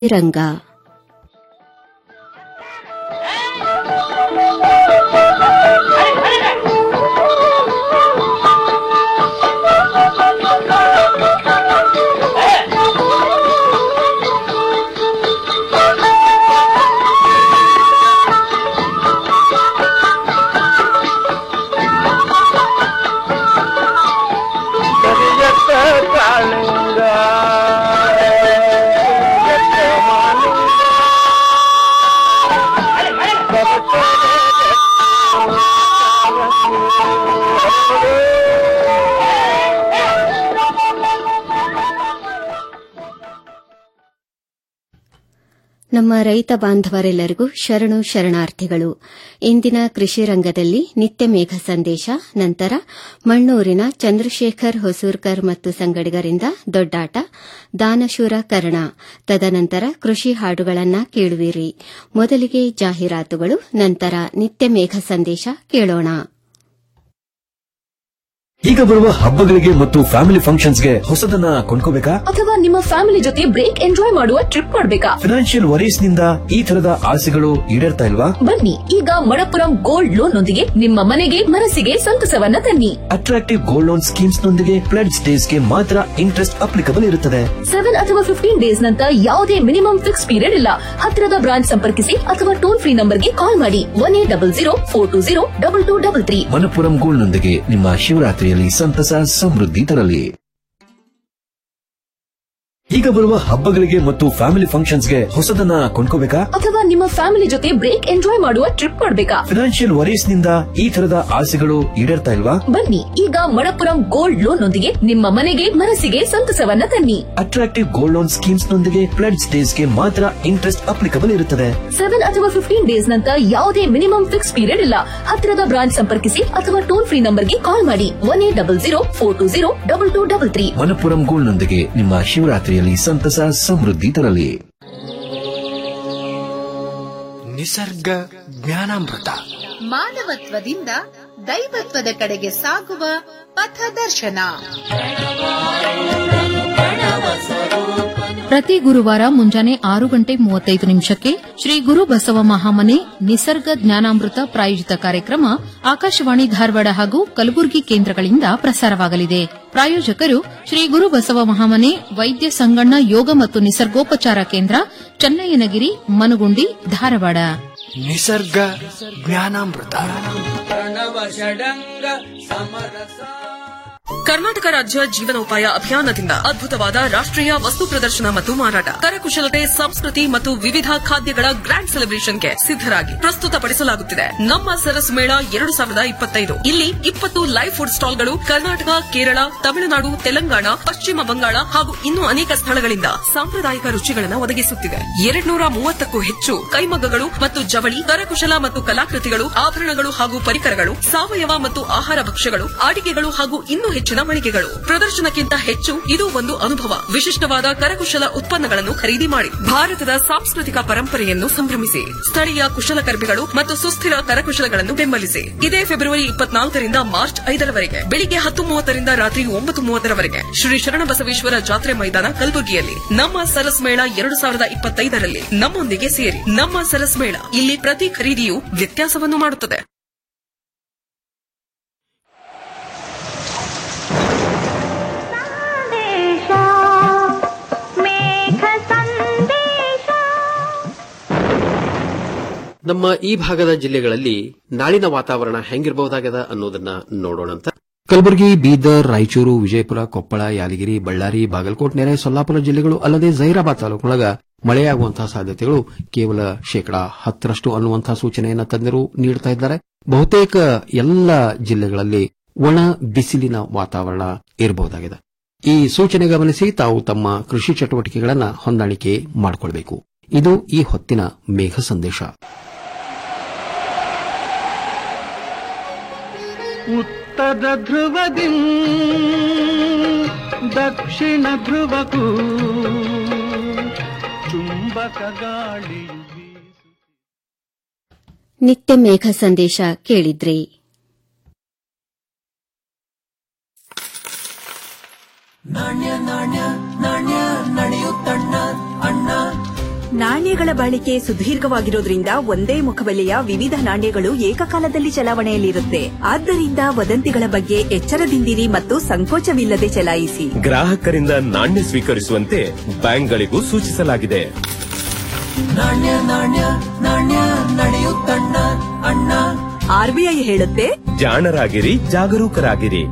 ರಂಗ ಕರಿಯತ್ತ ಕಾಳಿಂಗ ಕರಿಯತ್ತ ಮಾಲಿಂಗ ನಮ್ಮ ರೈತ ಬಾಂಧವರೆಲ್ಲರಿಗೂ ಶರಣು ಶರಣಾರ್ಥಿಗಳು ಇಂದಿನ ಕೃಷಿ ರಂಗದಲ್ಲಿ ನಿತ್ಯ ಮೇಘ ಸಂದೇಶ ನಂತರ ಮಣ್ಣೂರಿನ ಚಂದ್ರಶೇಖರ್ ಹೊಸೂರ್ಕರ್ ಮತ್ತು ಸಂಗಡಿಗರಿಂದ ದೊಡ್ಡಾಟ ದಾನಶೂರ ಕರ್ಣ ತದನಂತರ ಕೃಷಿ ಹಾಡುಗಳನ್ನ ಕೇಳುವಿರಿ ಮೊದಲಿಗೆ ಜಾಹೀರಾತುಗಳು ನಂತರ ನಿತ್ಯ ಮೇಘ ಸಂದೇಶ ಕೇಳೋಣ ಈಗ ಬರುವ ಹಬ್ಬಗಳಿಗೆ ಮತ್ತು ಫ್ಯಾಮಿಲಿ ಫಂಕ್ಷನ್ಸ್ಗೆ ಹೊಸದನ್ನ ಕೊಂಡ್ಕೋಬೇಕಾ ಅಥವಾ ನಿಮ್ಮ ಫ್ಯಾಮಿಲಿ ಜೊತೆ ಬ್ರೇಕ್ ಎಂಜಾಯ್ ಮಾಡುವ ಟ್ರಿಪ್ ಮಾಡ್ಬೇಕಾ ಫಿನಾನ್ಷಿಯಲ್ ವರೀಸ್ ನಿಂದ ಈ ತರದ ಆಸೆಗಳು ಈಡೇರ್ತಾ ಇಲ್ವಾ ಬನ್ನಿ ಈಗ ಮಣಪುರಂ ಗೋಲ್ಡ್ ಲೋನ್ ನೊಂದಿಗೆ ನಿಮ್ಮ ಮನೆಗೆ ಮನಸ್ಸಿಗೆ ಸಂತಸವನ್ನ ತನ್ನಿ ಅಟ್ರಾಕ್ಟಿವ್ ಗೋಲ್ಡ್ ಲೋನ್ ಸ್ಕೀಮ್ಸ್ ನೊಂದಿಗೆ ಪ್ಲೆಡ್ ಡೇಸ್ ಗೆ ಮಾತ್ರ ಇಂಟ್ರೆಸ್ಟ್ ಅಪ್ಲಿಕಬಲ್ ಇರುತ್ತದೆ ಸೆವೆನ್ ಅಥವಾ ಫಿಫ್ಟೀನ್ ಡೇಸ್ ನಂತರ ಯಾವುದೇ ಮಿನಿಮಮ್ ಫಿಕ್ಸ್ ಪೀರಿಯಡ್ ಇಲ್ಲ ಹತ್ತಿರದ ಬ್ರಾಂಚ್ ಸಂಪರ್ಕಿಸಿ ಅಥವಾ ಟೋಲ್ ಫ್ರೀ ನಂಬರ್ಗೆ ಕಾಲ್ ಮಾಡಿ one eight double zero four two zero double two double three Manappuram gold ನೊಂದಿಗೆ ನಿಮ್ಮ ಶಿವರಾತ್ರಿಯಲ್ಲಿ ಸಂತಸ ಸಮೃದ್ಧಿ ತರಲಿ ಈಗ ಬರುವ ಹಬ್ಬಗಳಿಗೆ ಮತ್ತು ಫ್ಯಾಮಿಲಿ ಫಂಕ್ಷನ್ಸ್ಗೆ ಹೊಸದನ್ನ ಕೊಂಡ್ಕೋಬೇಕಾ ಅಥವಾ ನಿಮ್ಮ ಫ್ಯಾಮಿಲಿ ಜೊತೆ ಬ್ರೇಕ್ ಎಂಜಾಯ್ ಮಾಡುವ ಟ್ರಿಪ್ ಮಾಡ್ಬೇಕಾ ಫಿನಾನ್ಷಿಯಲ್ ವರೀಸ್ ನಿಂದ ಈ ತರದ ಆಸೆಗಳು ಈಡೇರ್ತಾ ಇಲ್ವಾ ಬನ್ನಿ ಈಗ ಮಣಪುರಂ ಗೋಲ್ಡ್ ಲೋನ್ ನೊಂದಿಗೆ ನಿಮ್ಮ ಮನೆಗೆ ಮನಸ್ಸಿಗೆ ಸಂತಸವನ್ನ ತನ್ನಿ ಅಟ್ರಾಕ್ಟಿವ್ ಗೋಲ್ಡ್ ಲೋನ್ ಸ್ಕೀಮ್ಸ್ ನೊಂದಿಗೆ ಪ್ಲೆಡ್ ಡೇಸ್ ಗೆ ಮಾತ್ರ ಇಂಟ್ರೆಸ್ಟ್ ಅಪ್ಲಿಕಬಲ್ ಇರುತ್ತದೆ ಸೆವೆನ್ ಅಥವಾ ಫಿಫ್ಟೀನ್ ಡೇಸ್ ನಂತರ ಯಾವುದೇ ಮಿನಿಮಮ್ ಫಿಕ್ಸ್ ಪೀರಿಯಡ್ ಇಲ್ಲ ಹತ್ತಿರದ ಬ್ರಾಂಚ್ ಸಂಪರ್ಕಿಸಿ ಅಥವಾ ಟೋಲ್ ಫ್ರೀ ನಂಬರ್ಗೆ ಕಾಲ್ ಮಾಡಿ one eight double zero four two zero double two double three Manappuram gold ನೊಂದಿಗೆ ನಿಮ್ಮ ಶಿವರಾತ್ರಿಯಲ್ಲಿ ಸಂತಸ ಸಮೃದ್ಧಿ ತರಲಿ ನಿಸರ್ಗ ಜ್ಞಾನಾಮೃತ ಮಾನವತ್ವದಿಂದ ದೈವತ್ವದ ಕಡೆಗೆ ಸಾಗುವ ಪಥದರ್ಶನ ಪ್ರತಿ ಗುರುವಾರ ಮುಂಜಾನೆ ಆರು ಗಂಟೆ ಮೂವತ್ತೈದು ನಿಮಿಷಕ್ಕೆ ಶ್ರೀ ಗುರು ಬಸವ ಮಹಾಮನೆ ನಿಸರ್ಗ ಜ್ಞಾನಾಮೃತ ಪ್ರಾಯೋಜಿತ ಕಾರ್ಯಕ್ರಮ ಆಕಾಶವಾಣಿ ಧಾರವಾಡ ಹಾಗೂ ಕಲಬುರಗಿ ಕೇಂದ್ರಗಳಿಂದ ಪ್ರಸಾರವಾಗಲಿದೆ ಪ್ರಾಯೋಜಕರು ಶ್ರೀ ಗುರು ಬಸವ ಮಹಾಮನೆ ವೈದ್ಯ ಸಂಗಣ್ಣ ಯೋಗ ಮತ್ತು ನಿಸರ್ಗೋಪಚಾರ ಕೇಂದ್ರ ಚನ್ನಯ್ಯನಗಿರಿ ಮನುಗುಂಡಿ ಧಾರವಾಡ ನಿಸರ್ಗ ಜ್ಞಾನಾಮೃತ ಕರ್ನಾಟಕ ರಾಜ್ಯ ಜೀವನೋಪಾಯ ಅಭಿಯಾನದಿಂದ ಅದ್ಭುತವಾದ ರಾಷ್ಟ್ರೀಯ ವಸ್ತು ಪ್ರದರ್ಶನ ಮತ್ತು ಮಾರಾಟ ಕರಕುಶಲತೆ ಸಂಸ್ಕೃತಿ ಮತ್ತು ವಿವಿಧ ಖಾದ್ಯಗಳ ಗ್ರ್ಯಾಂಡ್ ಸೆಲೆಬ್ರೇಷನ್ಗೆ ಸಿದ್ದರಾಗಿ ಪ್ರಸ್ತುತಪಡಿಸಲಾಗುತ್ತಿದೆ ನಮ್ಮ ಸರಸು ಮೇಳ ಎರಡು ಸಾವಿರದ ಇಪ್ಪತ್ತೈದು ಇಲ್ಲಿ ಇಪ್ಪತ್ತು ಲೈವ್ ಫುಡ್ ಸ್ಟಾಲ್ಗಳು ಕರ್ನಾಟಕ ಕೇರಳ ತಮಿಳುನಾಡು ತೆಲಂಗಾಣ ಪಶ್ಚಿಮ ಬಂಗಾಳ ಹಾಗೂ ಇನ್ನೂ ಅನೇಕ ಸ್ಥಳಗಳಿಂದ ಸಾಂಪ್ರದಾಯಿಕ ರುಚಿಗಳನ್ನು ಒದಗಿಸುತ್ತಿದೆ ಎರಡ್ನೂರ ಮೂವತ್ತಕ್ಕೂ ಹೆಚ್ಚು ಕೈಮಗ್ಗಗಳು ಮತ್ತು ಜವಳಿ ಕರಕುಶಲ ಮತ್ತು ಕಲಾಕೃತಿಗಳು ಆಭರಣಗಳು ಹಾಗೂ ಪರಿಕರಗಳು ಸಾವಯವ ಮತ್ತು ಆಹಾರ ಭಕ್ಷ್ಯಗಳು ಆಟಿಕೆಗಳು ಹಾಗೂ ಇನ್ನೂ ಹೆಚ್ಚಿನ ಮಳಿಗೆಗಳು ಪ್ರದರ್ಶನಕ್ಕಿಂತ ಹೆಚ್ಚು ಇದು ಒಂದು ಅನುಭವ ವಿಶಿಷ್ಟವಾದ ಕರಕುಶಲ ಉತ್ಪನ್ನಗಳನ್ನು ಖರೀದಿ ಮಾಡಿ ಭಾರತದ ಸಾಂಸ್ಕೃತಿಕ ಪರಂಪರೆಯನ್ನು ಸಂಭ್ರಮಿಸಿ ಸ್ಥಳೀಯ ಕುಶಲಕರ್ಮಿಗಳು ಮತ್ತು ಸುಸ್ಥಿರ ಕರಕುಶಲಗಳನ್ನು ಬೆಂಬಲಿಸಿ ಇದೇ ಫೆಬ್ರವರಿ ಇಪ್ಪತ್ನಾಲ್ಕರಿಂದ ಮಾರ್ಚ್ ಐದರವರೆಗೆ ಬೆಳಿಗ್ಗೆ ಹತ್ತು ಮೂವತ್ತರಿಂದ ರಾತ್ರಿ ಒಂಬತ್ತು ಮೂವತ್ತರವರೆಗೆ ಶ್ರೀ ಶರಣಬಸವೇಶ್ವರ ಜಾತ್ರೆ ಮೈದಾನ ಕಲಬುರಗಿಯಲ್ಲಿ ನಮ್ಮ ಸರಸ್ ಮೇಳ ಎರಡು ಸಾವಿರದ ಇಪ್ಪತ್ತೈದರಲ್ಲಿ ನಮ್ಮೊಂದಿಗೆ ಸೇರಿ ನಮ್ಮ ಸರಸ್ ಮೇಳ ಇಲ್ಲಿ ಪ್ರತಿ ಖರೀದಿಯು ವ್ಯತ್ಯಾಸವನ್ನು ಮಾಡುತ್ತದೆ ನಮ್ಮ ಈ ಭಾಗದ ಜಿಲ್ಲೆಗಳಲ್ಲಿ ನಾಳಿನ ವಾತಾವರಣ ಹೆಂಗಿರಬಹುದಾಗದ ಅನ್ನೋದನ್ನ ನೋಡೋಣಂತ ಕಲಬುರಗಿ ಬೀದರ್ ರಾಯಚೂರು ವಿಜಯಪುರ ಕೊಪ್ಪಳ ಯಾದಗಿರಿ ಬಳ್ಳಾರಿ ಬಾಗಲಕೋಟ್ ನೆರೆ ಸೊಲ್ಲಾಪುರ ಜಿಲ್ಲೆಗಳು ಅಲ್ಲದೆ ಜೈರಾಬಾದ್ ತಾಲೂಕಿನೊಳಗ ಮಳೆಯಾಗುವಂತಹ ಸಾಧ್ಯತೆಗಳು ಕೇವಲ ಶೇಕಡಾ ಹತ್ತರಷ್ಟು ಅನ್ನುವಂತಹ ಸೂಚನೆಯನ್ನು ತಜ್ಞರು ನೀಡುತ್ತಾ ಇದ್ದಾರೆ ಬಹುತೇಕ ಎಲ್ಲ ಜಿಲ್ಲೆಗಳಲ್ಲಿ ಒಣ ಬಿಸಿಲಿನ ವಾತಾವರಣ ಇರಬಹುದಾಗಿದೆ ಈ ಸೂಚನೆ ಗಮನಿಸಿ ತಾವು ತಮ್ಮ ಕೃಷಿ ಚಟುವಟಿಕೆಗಳನ್ನು ಹೊಂದಾಣಿಕೆ ಮಾಡಿಕೊಳ್ಳಬೇಕು ಇದು ಈ ಹೊತ್ತಿನ ಮೇಘ ಸಂದೇಶ ಉತ್ತರ ಧ್ರುವದಿ ದಕ್ಷಿಣ ಧ್ರುವಕ್ಕೂ ಚುಂಬಕ ಗಾಳಿಯು ಬೀಸು ನಿತ್ಯ ಮೇಘ ಸಂದೇಶ ಕೇಳಿದ್ರಿ ನಾಣ್ಯ ನಾಣ್ಯ ನಾಣ್ಯ ನಡೆಯುತ್ತಣ್ಣ ಅಣ್ಣ ನಾಣ್ಯಗಳ ಬಾಳಿಕೆ ಸುದೀರ್ಘವಾಗಿರೋದ್ರಿಂದ ಒಂದೇ ಮುಖಬೆಲೆಯ ವಿವಿಧ ನಾಣ್ಯಗಳು ಏಕಕಾಲದಲ್ಲಿ ಚಲಾವಣೆಯಲ್ಲಿರುತ್ತೆ ಆದ್ದರಿಂದ ವದಂತಿಗಳ ಬಗ್ಗೆ ಎಚ್ಚರದಿಂದಿರಿ ಮತ್ತು ಸಂಕೋಚವಿಲ್ಲದೆ ಚಲಾಯಿಸಿ ಗ್ರಾಹಕರಿಂದ ನಾಣ್ಯ ಸ್ವೀಕರಿಸುವಂತೆ ಬ್ಯಾಂಕ್ಗಳಿಗೂ ಸೂಚಿಸಲಾಗಿದೆ ನಾಣ್ಯ ನಾಣ್ಯ ನಾಣ್ಯ ನಡೆಯುತ್ತಣ್ಣ ಅಣ್ಣ ಆರ್ಬಿಐ ಹೇಳುತ್ತೆ ಜಾಣರಾಗಿರಿ ಜಾಗರೂಕರಾಗಿರಿ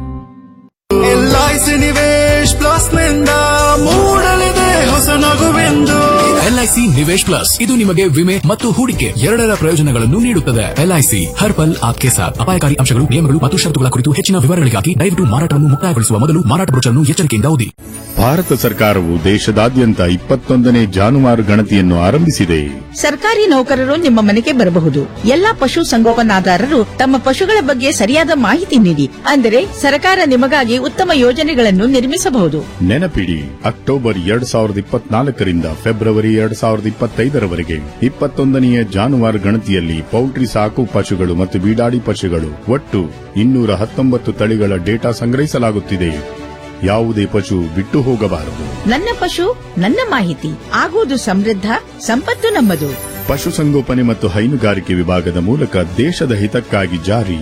ಎಲ್ಐಸಿ ನಿವೇಶ್ ಪ್ಲಸ್ ನಿಂದ ಮೂಡಲಿದೆ ಹೊಸ ನಗುವೆಂದು ಎಲ್ಐಸಿ ನಿವೇಶ್ ಪ್ಲಸ್ ಇದು ನಿಮಗೆ ವಿಮೆ ಮತ್ತು ಹೂಡಿಕೆ ಎರಡರ ಪ್ರಯೋಜನಗಳನ್ನು ನೀಡುತ್ತದೆ ಎಲ್ಐಸಿ ಹರ್ ಪಲ್ ಆಪ್ಕೆ ಸಾಥ್ ಅಪಾಯಕಾರಿ ಅಂಶಗಳು ನಿಯಮಗಳು ಮತ್ತು ಷರತ್ತುಗಳ ಕುರಿತು ಹೆಚ್ಚಿನ ವಿವರಗಳಿಗಾಗಿ ದಯವಿಟ್ಟು ಮಾರಾಟವನ್ನು ಮುಕ್ತಾಯಗೊಳಿಸುವ ಮೊದಲು ಮಾರಾಟ ಬ್ರೋಚರ್ನ್ನು ಎಚ್ಚರಿಕೆಯಿಂದ ಓದಿ ಭಾರತ ಸರ್ಕಾರವು ದೇಶದಾದ್ಯಂತ ಇಪ್ಪತ್ತೊಂದನೇ ಜಾನುವಾರು ಗಣತಿಯನ್ನು ಆರಂಭಿಸಿದೆ ಸರ್ಕಾರಿ ನೌಕರರು ನಿಮ್ಮ ಮನೆಗೆ ಬರಬಹುದು ಎಲ್ಲಾ ಪಶು ಸಂಗೋಪನಾದಾರರು ತಮ್ಮ ಪಶುಗಳ ಬಗ್ಗೆ ಸರಿಯಾದ ಮಾಹಿತಿ ನೀಡಿ ಅಂದರೆ ಸರ್ಕಾರ ನಿಮಗಾಗಿ ಉತ್ತಮ ಯೋಜನೆಗಳನ್ನು ನಿರ್ಮಿಸಬಹುದು ನೆನಪಿಡಿ ಅಕ್ಟೋಬರ್ ಎರಡ್ ಸಾವಿರದ ಇಪ್ಪತ್ನಾಲ್ಕರಿಂದ ಫೆಬ್ರವರಿ ಎರಡ್ ಸಾವಿರದ ಇಪ್ಪತ್ತೈದರವರೆಗೆ ಇಪ್ಪತ್ತೊಂದನೆಯ ಜಾನುವಾರು ಗಣತಿಯಲ್ಲಿ ಪೌಲ್ಟ್ರಿ ಸಾಕು ಪಶುಗಳು ಮತ್ತು ಬೀಡಾಡಿ ಪಶುಗಳು ಒಟ್ಟು ಇನ್ನೂರ ಹತ್ತೊಂಬತ್ತು ತಳಿಗಳ ಡೇಟಾ ಸಂಗ್ರಹಿಸಲಾಗುತ್ತಿದೆ ಯಾವುದೇ ಪಶು ಬಿಟ್ಟು ಹೋಗಬಾರದು ನನ್ನ ಪಶು ನನ್ನ ಮಾಹಿತಿ ಆಗುವುದು ಸಮೃದ್ಧ ಸಂಪತ್ತು ನಮ್ಮದು ಪಶುಸಂಗೋಪನೆ ಮತ್ತು ಹೈನುಗಾರಿಕೆ ವಿಭಾಗದ ಮೂಲಕ ದೇಶದ ಹಿತಕ್ಕಾಗಿ ಜಾರಿ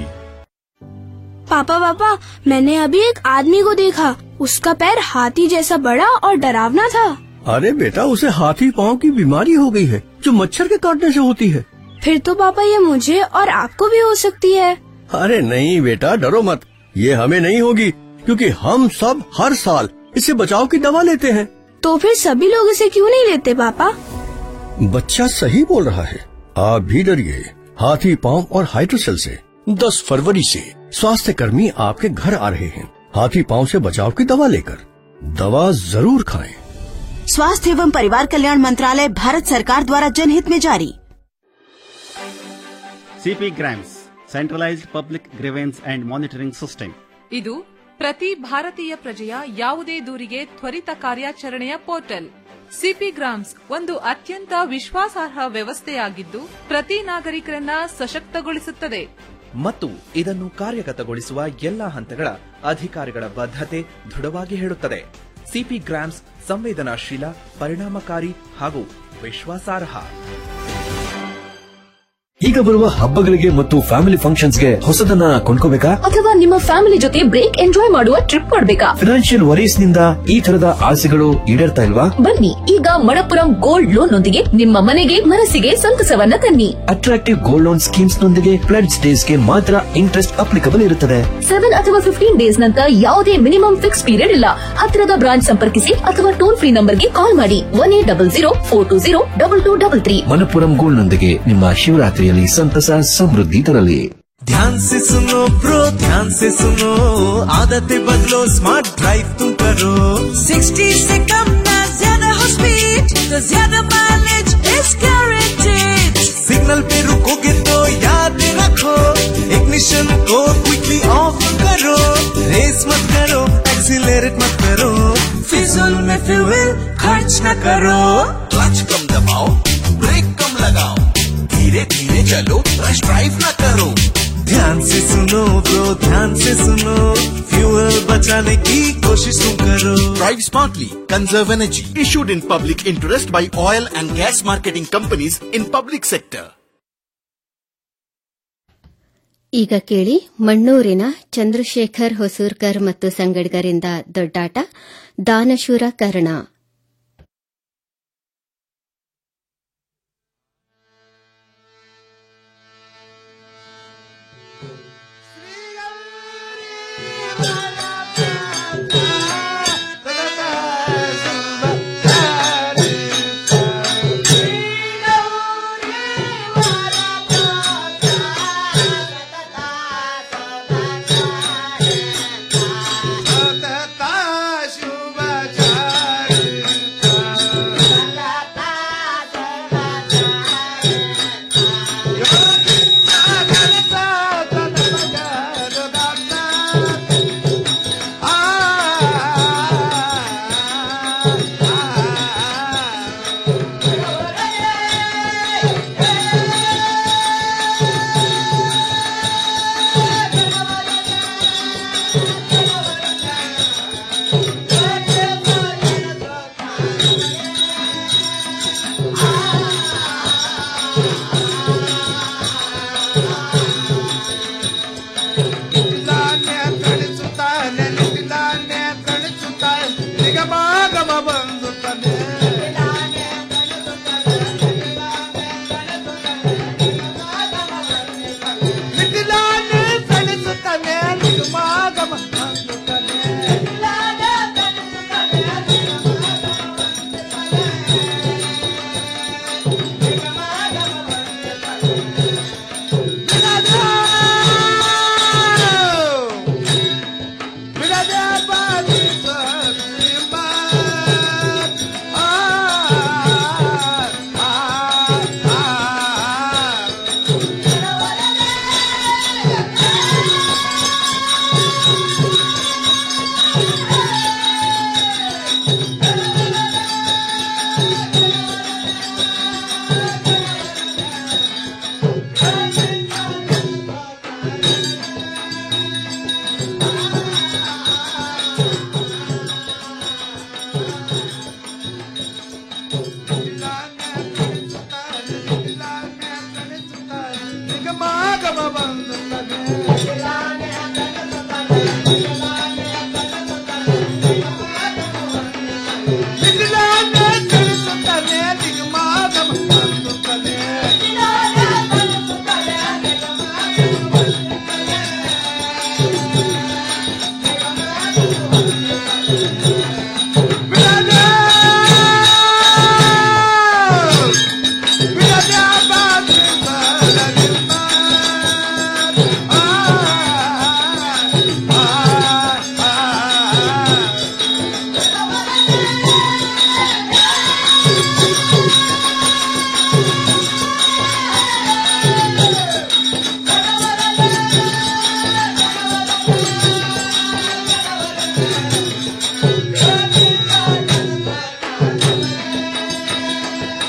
पापा पापा मैंने अभी एक आदमी को देखा उसका पैर हाथी जैसा बड़ा और डरावना था अरे बेटा उसे हाथी पांव की बीमारी हो गई है जो मच्छर के काटने से होती है फिर तो पापा ये मुझे और आपको भी हो सकती है अरे नहीं बेटा डरो मत ये हमें नहीं होगी क्योंकि हम सब हर साल इससे बचाव की दवा लेते हैं तो फिर सभी लोग इसे क्यों नहीं लेते पापा बच्चा सही बोल रहा है आप भी डरिए हाथी पांव और हाइड्रोसेल से 10 फरवरी से स्वास्थ्य कर्मी आपके घर आ रहे हैं हाथी पांव से बचाव की दवा लेकर दवा जरूर खाएं स्वास्थ्य एवं परिवार कल्याण मंत्रालय भारत सरकार द्वारा जनहित में जारी CPGRAMS centralised public grievance and monitoring system ಇದು ಪ್ರತಿ ಭಾರತೀಯ ಪ್ರಜೆಯ ಯಾವುದೇ ದೂರಿಗೆ ತ್ವರಿತ ಕಾರ್ಯಾಚರಣೆಯ ಪೋರ್ಟಲ್ ಸಿಪಿ ಗ್ರಾಮ್ಸ್ ಒಂದು ಅತ್ಯಂತ ವಿಶ್ವಾಸಾರ್ಹ ವ್ಯವಸ್ಥೆಯಾಗಿದ್ದು ಪ್ರತಿ ನಾಗರಿಕರನ್ನ ಸಶಕ್ತಗೊಳಿಸುತ್ತದೆ ಮತ್ತು ಇದನ್ನು ಕಾರ್ಯಗತಗೊಳಿಸುವ ಎಲ್ಲಾ ಹಂತಗಳ ಅಧಿಕಾರಿಗಳ ಬದ್ಧತೆ ದೃಢವಾಗಿ ಹೇಳುತ್ತದೆ ಸಿಪಿ ಗ್ರಾಮ್ಸ್ ಸಂವೇದನಾಶೀಲ ಪರಿಣಾಮಕಾರಿ ಹಾಗೂ ವಿಶ್ವಾಸಾರ್ಹ ಈಗ ಬರುವ ಹಬ್ಬಗಳಿಗೆ ಮತ್ತು ಫ್ಯಾಮಿಲಿ ಫಂಕ್ಷನ್ಸ್ಗೆ ಹೊಸದನ್ನ ಕೊಂಡ್ಕೋಬೇಕಾ ಅಥವಾ ನಿಮ್ಮ ಫ್ಯಾಮಿಲಿ ಜೊತೆ ಬ್ರೇಕ್ ಎಂಜಾಯ್ ಮಾಡುವ ಟ್ರಿಪ್ ಮಾಡಬೇಕಾ ಫಿನಾನ್ಷಿಯಲ್ ವರೀಸ್ ನಿಂದ ಈ ತರದ ಆಸೆಗಳು ಈಡೇರ್ತಾ ಇಲ್ವಾ ಬನ್ನಿ ಈಗ ಮಣಪುರಂ ಗೋಲ್ಡ್ ಲೋನ್ ನೊಂದಿಗೆ ನಿಮ್ಮ ಮನೆಗೆ ಮನಸ್ಸಿಗೆ ಸಂತಸವನ್ನ ತನ್ನಿ ಅಟ್ರಾಕ್ಟಿವ್ ಗೋಲ್ಡ್ ಲೋನ್ ಸ್ಕೀಮ್ಸ್ ನೊಂದಿಗೆ ಪ್ಲಡ್ಸ್ ಡೇಸ್ಗೆ ಮಾತ್ರ ಇಂಟ್ರೆಸ್ಟ್ ಅಪ್ಲಿಕಬಲ್ ಇರುತ್ತದೆ ಸೆವೆನ್ ಅಥವಾ ಫಿಫ್ಟೀನ್ ಡೇಸ್ ನಂತರ ಯಾವುದೇ ಮಿನಿಮಮ್ ಫಿಕ್ಸ್ ಪೀರಿಯಡ್ ಇಲ್ಲ ಹತ್ತಿರದ ಬ್ರಾಂಚ್ ಸಂಪರ್ಕಿಸಿ ಅಥವಾ ಟೋಲ್ ಫ್ರೀ ನಂಬರ್ಗೆ ಕಾಲ್ ಮಾಡಿ one eight double zero four two zero double two double three Manappuram gold ನೊಂದಿಗೆ ನಿಮ್ಮ ಶಿವರಾತ್ರಿಯಲ್ಲಿ ಸಂತಸ ಸಮೃದ್ಧಿ ತರಲಿ ध्यान से सुनो ब्रो ध्यान से सुनो आदतें बदलो स्मार्ट ड्राइव तुम करो 60 से कम ना ज्यादा हो स्पीड तो ज्यादा माइलेज इज गारंटेड सिग्नल पे रुकोगे तो याद रखो इग्निशन को क्विकली ऑफ करो रेस मत करो एक्सीलरेट मत करो फिजूल में फ्यूल खर्च न करो क्लच कम दबाओ ब्रेक कम लगाओ धीरे धीरे चलो रश ड्राइव न करो ध्यान से सुनो ब्रो ध्यान से सुनो फ्यूल बचाने की कोशिश तुम करो Drive smartly. Conserve energy. Issued in public interest by oil and gas marketing companies in public sector. ಈಗ ಕೇಳಿ ಮಣ್ಣೂರಿನ ಚಂದ್ರಶೇಖರ್ ಹೊಸೂರ್ಕರ್ ಮತ್ತು ಸಂಗಡಿಗರಿಂದ ದೊಡ್ಡಾಟ ದಾನಶೂರ ಕರ್ಣ शुभ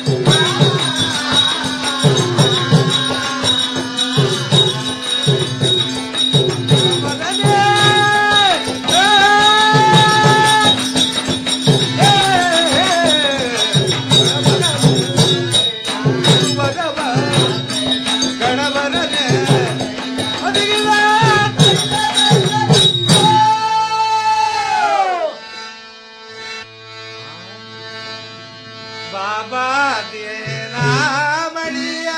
ಬಾಬಾ ದೇನಾ ಮಡಿಯ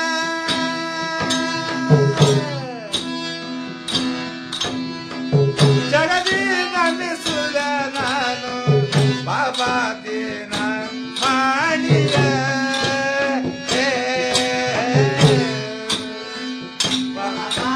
ಜಗದಿ ನಮಿಸುದ ನಾನು ಬಾಬಾ ದೇನ ಮಾಡಿಯ ಏ, ಬಾಬಾ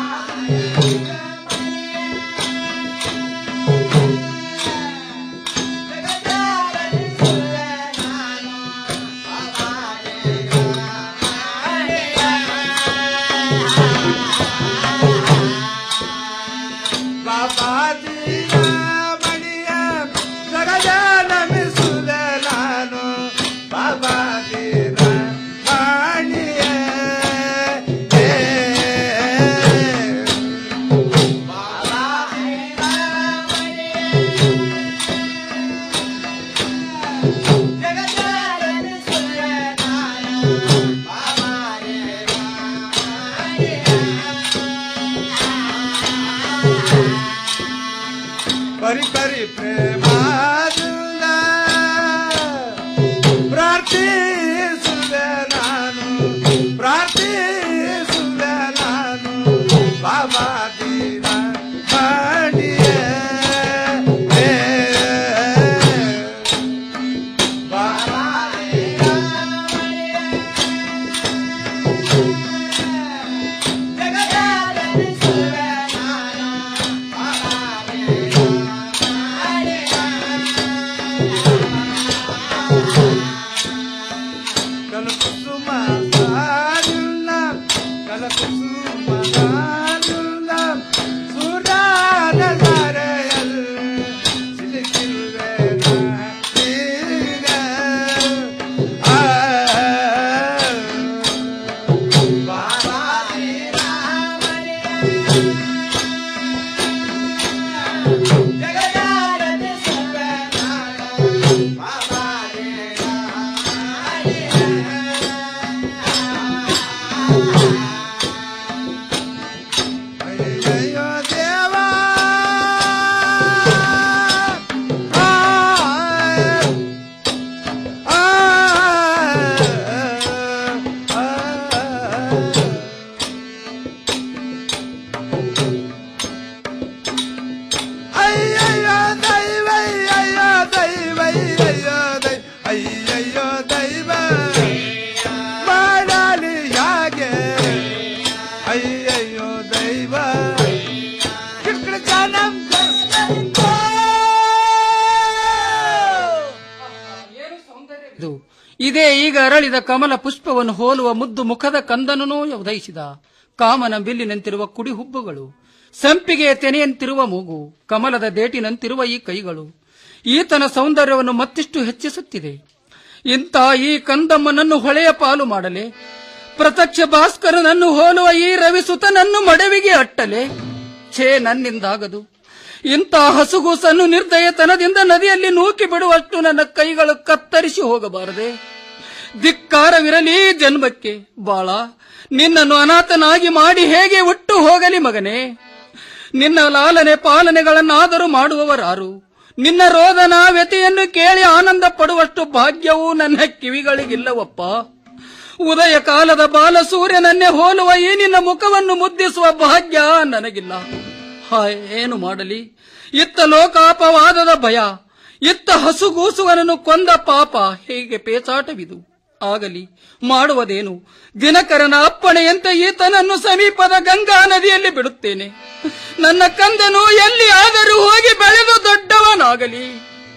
ಬಾಬಾ ದೀನ ಮಣಿಯ ಜಗದ ನಮಿಸುದ ನಾನು ಬಾಬಾ ದೀನ ಮಣಿಯ ಏ, ಪರಿ ಪರಿ ಪ್ರೇಮಾದಿಂದ ಪ್ರಾರ್ಥಿಸುವೆ ನಾನು ಪ್ರಾರ್ಥಿಸುವೆ ನಾನು ಬಾಬಾ ದೀನ ಮಾಡಿಯ ಏ, ಬಾಬಾ ಕಲಕುಸುಮ ಸಾರುಲ್ಲ ಕಲಕುಸುಮ ಸಾರುಲ್ಲ ಸುರಾದ ಸರೆಯಲ್ ಸಿಲುಕಿರುವೆ ನಾನೀಗ. ಆ, ಬಾಬಾ ಅಯ್ಯಯ್ಯೋ ದೇವಾ ಆ, ಆ, ಆ, ಅಯ್ಯಯ್ಯೋ ದೈವ ಅಯ್ಯೋ ದೈವ ಅಯ್ಯೋ ದೈ ಅಯ್ಯಯ್ಯೋ ದೈವ ಮಾಡಲಿ ಯಾಗೆ ಅಯ್ಯಯ್ಯೋ ದೈವ ಕಿಡ್ಕಿಡ ಜಾನಂ ಇದು ಇದೇ ಈಗ ಅರಳಿದ ಕಮಲ ಪುಷ್ಪವನ್ನು ಹೋಲುವ ಮುದ್ದು ಮುಖದ ಕಂದನೂ ಉದಯಿಸಿದ ಕಾಮನ ಬಿಲ್ಲಿನಂತಿರುವ ಕುಡಿ ಹುಬ್ಬುಗಳು ಸಂಪಿಗೆಯ ತೆನೆಯಂತಿರುವ ಮೂಗು ಕಮಲದ ದೇಟಿನಂತಿರುವ ಈ ಕೈಗಳು ಈತನ ಸೌಂದರ್ಯವನ್ನು ಮತ್ತಿಷ್ಟು ಹೆಚ್ಚಿಸುತ್ತಿದೆ ಇಂಥ ಈ ಕಂದಮ್ಮನನ್ನು ಹೊಳೆಯ ಪಾಲು ಮಾಡಲೆ ಪ್ರತ್ಯಕ್ಷ ಭಾಸ್ಕರನನ್ನು ಹೋಲುವ ಈ ರವಿಸುತನನ್ನು ಮಡವಿಗೆ ಅಟ್ಟಲೆ ಛೇ ನನ್ನಿಂದಾಗದು ಇಂಥ ಹಸುಗೂಸನ್ನು ನಿರ್ದಯತನದಿಂದ ನದಿಯಲ್ಲಿ ನೂಕಿ ಬಿಡುವಷ್ಟು ನನ್ನ ಕೈಗಳು ಕತ್ತರಿಸಿ ಹೋಗಬಾರದೆ ಧಿಕ್ಕಾರವಿರಲಿ ಜನ್ಮಕ್ಕೆ ಬಾಳ ನಿನ್ನನ್ನು ಅನಾಥನಾಗಿ ಮಾಡಿ ಹೇಗೆ ಹುಟ್ಟು ಹೋಗಲಿ ಮಗನೇ ನಿನ್ನ ಲಾಲನೆ ಪಾಲನೆಗಳನ್ನಾದರೂ ಮಾಡುವವರಾರು ನಿನ್ನ ರೋದನ ವ್ಯತೆಯನ್ನು ಕೇಳಿ ಆನಂದ ಪಡುವಷ್ಟು ಭಾಗ್ಯವೂ ನನ್ನ ಕಿವಿಗಳಿಗಿಲ್ಲವಪ್ಪ ಉದಯ ಕಾಲದ ಬಾಲ ಸೂರ್ಯನನ್ನೇ ಹೋಲುವ ಈ ನಿನ್ನ ಮುಖವನ್ನು ಮುದ್ದಿಸುವ ಭಾಗ್ಯ ನನಗಿಲ್ಲ ಹಾಯ್ ಏನು ಮಾಡಲಿ ಇತ್ತ ಲೋಕಾಪವಾದದ ಭಯ ಇತ್ತ ಹಸುಗೂಸುವನನ್ನು ಕೊಂದ ಪಾಪ ಹೇಗೆ ಪೇಚಾಟವಿದು ಆಗಲಿ ಮಾಡುವುದೇನು ದಿನಕರನ ಅಪ್ಪಣೆಯಂತೆ ಈತನನ್ನು ಸಮೀಪದ ಗಂಗಾ ನದಿಯಲ್ಲಿ ಬಿಡುತ್ತೇನೆ ನನ್ನ ಕಂದನು ಎಲ್ಲಿ ಆದರೂ ಹೋಗಿ ಬೆಳೆದು ದೊಡ್ಡವನಾಗಲಿ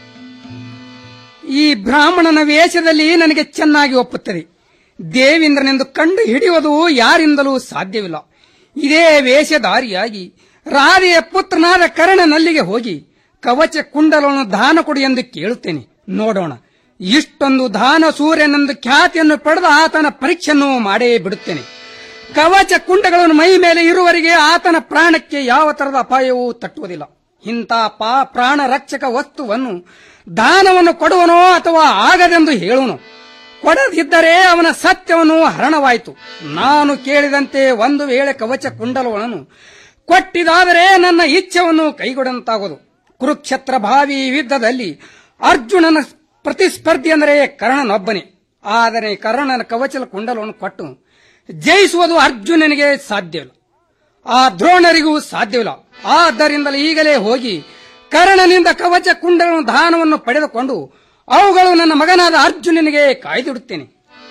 ಈ ಬ್ರಾಹ್ಮಣನ ವೇಷದಲ್ಲಿ ನನಗೆ ಚೆನ್ನಾಗಿ ಒಪ್ಪುತ್ತದೆ ದೇವೇಂದ್ರನೆಂದು ಕಂಡು ಹಿಡಿಯುವುದು ಯಾರಿಂದಲೂ ಸಾಧ್ಯವಿಲ್ಲ ಇದೇ ವೇಷಧಾರಿಯಾಗಿ ರಾಧೆಯ ಪುತ್ರನಾದ ಕರ್ಣನಲ್ಲಿಗೆ ಹೋಗಿ ಕವಚ ಕುಂಡಲವನ್ನು ದಾನ ಕೊಡು ಎಂದು ಕೇಳುತ್ತೇನೆ ನೋಡೋಣ ಇಷ್ಟೊಂದು ದಾನ ಸೂರ್ಯನೆಂದು ಖ್ಯಾತಿಯನ್ನು ಪಡೆದ ಆತನ ಪರೀಕ್ಷೆಯನ್ನು ಮಾಡೇ ಬಿಡುತ್ತೇನೆ ಕವಚ ಕುಂಡಗಳನ್ನು ಮೈ ಮೇಲೆ ಇರುವವರೆಗೆ ಆತನ ಪ್ರಾಣಕ್ಕೆ ಯಾವ ತರದ ಅಪಾಯವೂ ತಟ್ಟುವುದಿಲ್ಲ ಇಂಥ ಪಾ ಪ್ರಾಣ ರಕ್ಷಕ ವಸ್ತುವನ್ನು ದಾನವನ್ನು ಕೊಡುವನೋ ಅಥವಾ ಆಗದೆಂದು ಹೇಳುವನು ಕೊಡದಿದ್ದರೆ ಅವನ ಸತ್ಯವನ್ನು ಹರಣವಾಯಿತು ನಾನು ಕೇಳಿದಂತೆ ಒಂದು ವೇಳೆ ಕವಚ ಕುಂಡಲಗಳನ್ನು ಕೊಟ್ಟಿದಾದರೆ ನನ್ನ ಇಚ್ಛೆಯನ್ನು ಕೈಗೊಡಂತಾಗೋದು ಕುರುಕ್ಷೇತ್ರ ಭಾವಿ ಯುದ್ಧದಲ್ಲಿ ಅರ್ಜುನನ ಪ್ರತಿಸ್ಪರ್ಧಿ ಅಂದರೆ ಕರ್ಣನೊಬ್ಬನೇ ಆದರೆ ಕರ್ಣನ ಕವಚಲ ಕುಂಡಲವನ್ನು ಕೊಟ್ಟು ಜಯಿಸುವುದು ಅರ್ಜುನನಿಗೆ ಸಾಧ್ಯವಿಲ್ಲ ಆ ದ್ರೋಣರಿಗೂ ಸಾಧ್ಯವಿಲ್ಲ ಆದ್ದರಿಂದಲೇ ಈಗಲೇ ಹೋಗಿ ಕರ್ಣನಿಂದ ಕವಚ ಕುಂಡಲ ದಾನವನ್ನು ಪಡೆದುಕೊಂಡು ಅವುಗಳು ನನ್ನ ಮಗನಾದ ಅರ್ಜುನನಿಗೆ ಕಾಯ್ದಿಡುತ್ತೇನೆ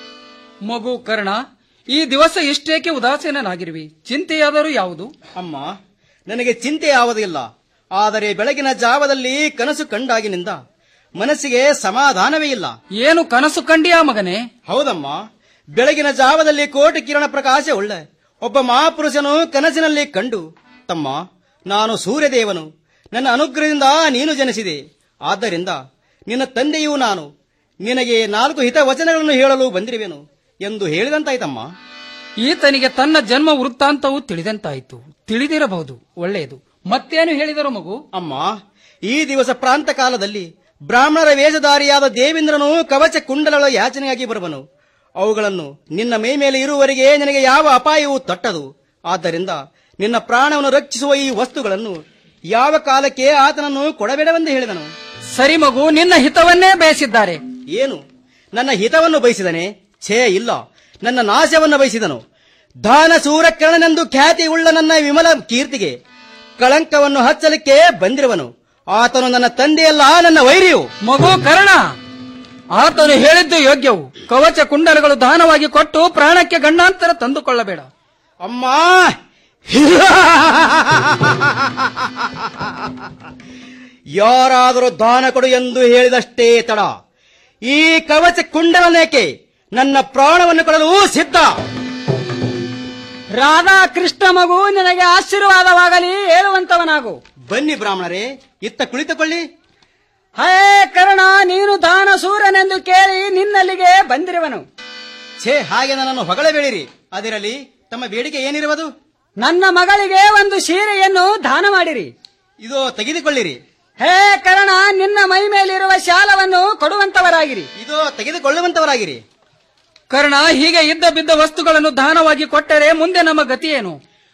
ಮಗು ಕರ್ಣ ಈ ದಿವಸ ಇಷ್ಟೇಕೆ ಉದಾಸೀನನಾಗಿರುವಿ ಚಿಂತೆಯಾದರೂ ಯಾವುದು ಅಮ್ಮ ನನಗೆ ಚಿಂತೆ ಯಾವುದಿಲ್ಲ ಆದರೆ ಬೆಳಗಿನ ಜಾವದಲ್ಲಿ ಕನಸು ಕಂಡಾಗಿನಿಂದ ಮನಸ್ಸಿಗೆ ಸಮಾಧಾನವೇ ಇಲ್ಲ ಏನು ಕನಸು ಕಂಡಿಯಾ ಮಗನೇ ಹೌದಮ್ಮ ಬೆಳಗಿನ ಜಾವದಲ್ಲಿ ಕೋಟಿ ಕಿರಣ ಪ್ರಕಾಶ ಉಳ್ಳೆ ಒಬ್ಬ ಮಹಾಪುರುಷನು ಕನಸಿನಲ್ಲಿ ಕಂಡು ತಮ್ಮ ನಾನು ಸೂರ್ಯದೇವನು ನನ್ನ ಅನುಗ್ರಹದಿಂದ ನೀನು ಜನಿಸಿದೆ ಆದ್ದರಿಂದ ನಿನ್ನ ತಂದೆಯೂ ನಾನು ನಿನಗೆ ನಾಲ್ಕು ಹಿತ ವಚನಗಳನ್ನು ಹೇಳಲು ಬಂದಿರುವೆನು ಎಂದು ಹೇಳಿದಂತಾಯ್ತಮ್ಮ ಈತನಿಗೆ ತನ್ನ ಜನ್ಮ ವೃತ್ತಾಂತವು ತಿಳಿದಂತಾಯಿತು ತಿಳಿದಿರಬಹುದು ಒಳ್ಳೆಯದು ಮತ್ತೇನು ಹೇಳಿದರು ಮಗು ಅಮ್ಮ ಈ ದಿವಸ ಪ್ರಾಂತ ಕಾಲದಲ್ಲಿ ಬ್ರಾಹ್ಮಣರ ವೇಷಧಾರಿಯಾದ ದೇವೇಂದ್ರನು ಕವಚ ಕುಂಡಲಗಳ ಯಾಚನೆಯಾಗಿ ಬರುವನು ಅವುಗಳನ್ನು ನಿನ್ನ ಮೈ ಮೇಲೆ ಇರುವವರೆಗೆ ನಿನಗೆ ಯಾವ ಅಪಾಯವೂ ತಟ್ಟದು ಆದ್ದರಿಂದ ನಿನ್ನ ಪ್ರಾಣವನ್ನು ರಕ್ಷಿಸುವ ಈ ವಸ್ತುಗಳನ್ನು ಯಾವ ಕಾಲಕ್ಕೆ ಆತನನ್ನು ಕೊಡಬೇಡವೆಂದು ಹೇಳಿದನು ಸರಿ ಮಗು ನಿನ್ನ ಹಿತವನ್ನೇ ಬಯಸಿದ್ದಾರೆ ಏನು ನನ್ನ ಹಿತವನ್ನು ಬಯಸಿದನೆ ಛೇ ಇಲ್ಲ ನನ್ನ ನಾಶವನ್ನು ಬಯಸಿದನು ದಾನ ಸೂರಕರ್ಣನೆಂದು ಖ್ಯಾತಿ ಉಳ್ಳ ನನ್ನ ವಿಮಲ ಕೀರ್ತಿಗೆ ಕಳಂಕವನ್ನು ಹಚ್ಚಲಿಕ್ಕೆ ಬಂದಿರುವನು ಆತನು ನನ್ನ ತಂದೆಯಲ್ಲ ನನ್ನ ವೈರಿಯು ಮಗು ಕರ್ಣ ಆತನು ಹೇಳಿದ್ದು ಯೋಗ್ಯವು ಕವಚ ಕುಂಡಲಗಳು ದಾನವಾಗಿ ಕೊಟ್ಟು ಪ್ರಾಣಕ್ಕೆ ಗಂಡಾಂತರ ತಂದುಕೊಳ್ಳಬೇಡ ಅಮ್ಮ ಯಾರಾದರೂ ದಾನ ಕೊಡು ಎಂದು ಹೇಳಿದಷ್ಟೇ ತಡ ಈ ಕವಚ ಕುಂಡಲನೇಕೆ ನನ್ನ ಪ್ರಾಣವನ್ನು ಕೊಡಲು ಸಿದ್ಧ ರಾಧಾ ಕೃಷ್ಣ ಮಗು ನಿನಗೆ ಆಶೀರ್ವಾದವಾಗಲಿ ಹೇಳುವಂತವನಾಗು ಬನ್ನಿ ಬ್ರಾಹ್ಮಣರೇ ಇತ್ತ ಕುಳಿತುಕೊಳ್ಳಿ ಹೇ ಕರ್ಣ ನೀನು ದಾನ ಸೂರನೆಂದು ಕೇಳಿ ನಿನ್ನಲ್ಲಿಗೆ ಬಂದಿರುವನು ಛೇ ಹಾಗೆ ನನ್ನನ್ನು ಹೊಗಳಬೇಡಿರಿ ಅದಿರಲಿ ತಮ್ಮ ಬೇಡಿಕೆ ಏನಿರುವುದು ನನ್ನ ಮಗಳಿಗೆ ಒಂದು ಸೀರೆಯನ್ನು ದಾನ ಮಾಡಿರಿ ಇದು ತೆಗೆದುಕೊಳ್ಳಿರಿ ಹೇ ಕರ್ಣ ನಿನ್ನ ಮೈ ಮೇಲಿರುವ ಶಾಲವನ್ನು ಕೊಡುವಂತವರಾಗಿರಿ ಇದು ತೆಗೆದುಕೊಳ್ಳುವಂತವರಾಗಿರಿ ಕರ್ಣ ಹೀಗೆ ಇದ್ದ ಬಿದ್ದ ವಸ್ತುಗಳನ್ನು ದಾನವಾಗಿ ಕೊಟ್ಟರೆ ಮುಂದೆ ನಮ್ಮ ಗತಿ ಏನು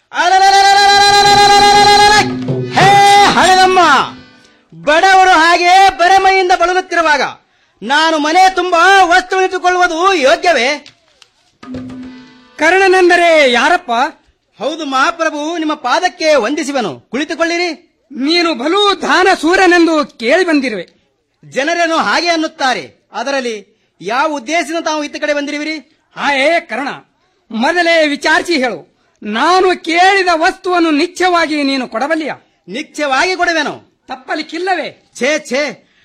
ಹೇ ಹಳೆದಮ್ಮ ಬಡವರು ಹಾಗೆ ಬರಮೈಯಿಂದ ಬಳಲುತ್ತಿರುವಾಗ ನಾನು ಮನೆ ತುಂಬಾ ವಸ್ತು ಇಟ್ಟುಕೊಳ್ಳುವುದು ಯೋಗ್ಯವೇ ಕರ್ಣನೆಂದರೆ ಯಾರಪ್ಪ ಹೌದು ಮಹಾಪ್ರಭು ನಿಮ್ಮ ಪಾದಕ್ಕೆ ವಂದಿಸುವನು ಕುಳಿತುಕೊಳ್ಳಿರಿ ನೀನು ಬಲು ದಾನ ಸೂರನೆಂದು ಕೇಳಿ ಬಂದಿರುವೆ ಜನರೇನು ಹಾಗೆ ಅನ್ನುತ್ತಾರೆ ಅದರಲ್ಲಿ ಯಾವ ಉದ್ದೇಶದಿಂದ ತಾವು ಇತ್ತ ಕಡೆ ಬಂದಿರುವಿರಿ ಹಾಯೇ ಕರ್ಣ ಮೊದಲೇ ವಿಚಾರಿಸಿ ಹೇಳು ನಾನು ಕೇಳಿದ ವಸ್ತುವನ್ನು ನಿತ್ಯವಾಗಿ ನೀನು ಕೊಡಬಲ್ಲಿಯ ನಿತ್ಯವಾಗಿ ಕೊಡುವೆನು ತಪ್ಪಲಿಕ್ಕಿಲ್ಲವೇ ಛೇ ಛೇ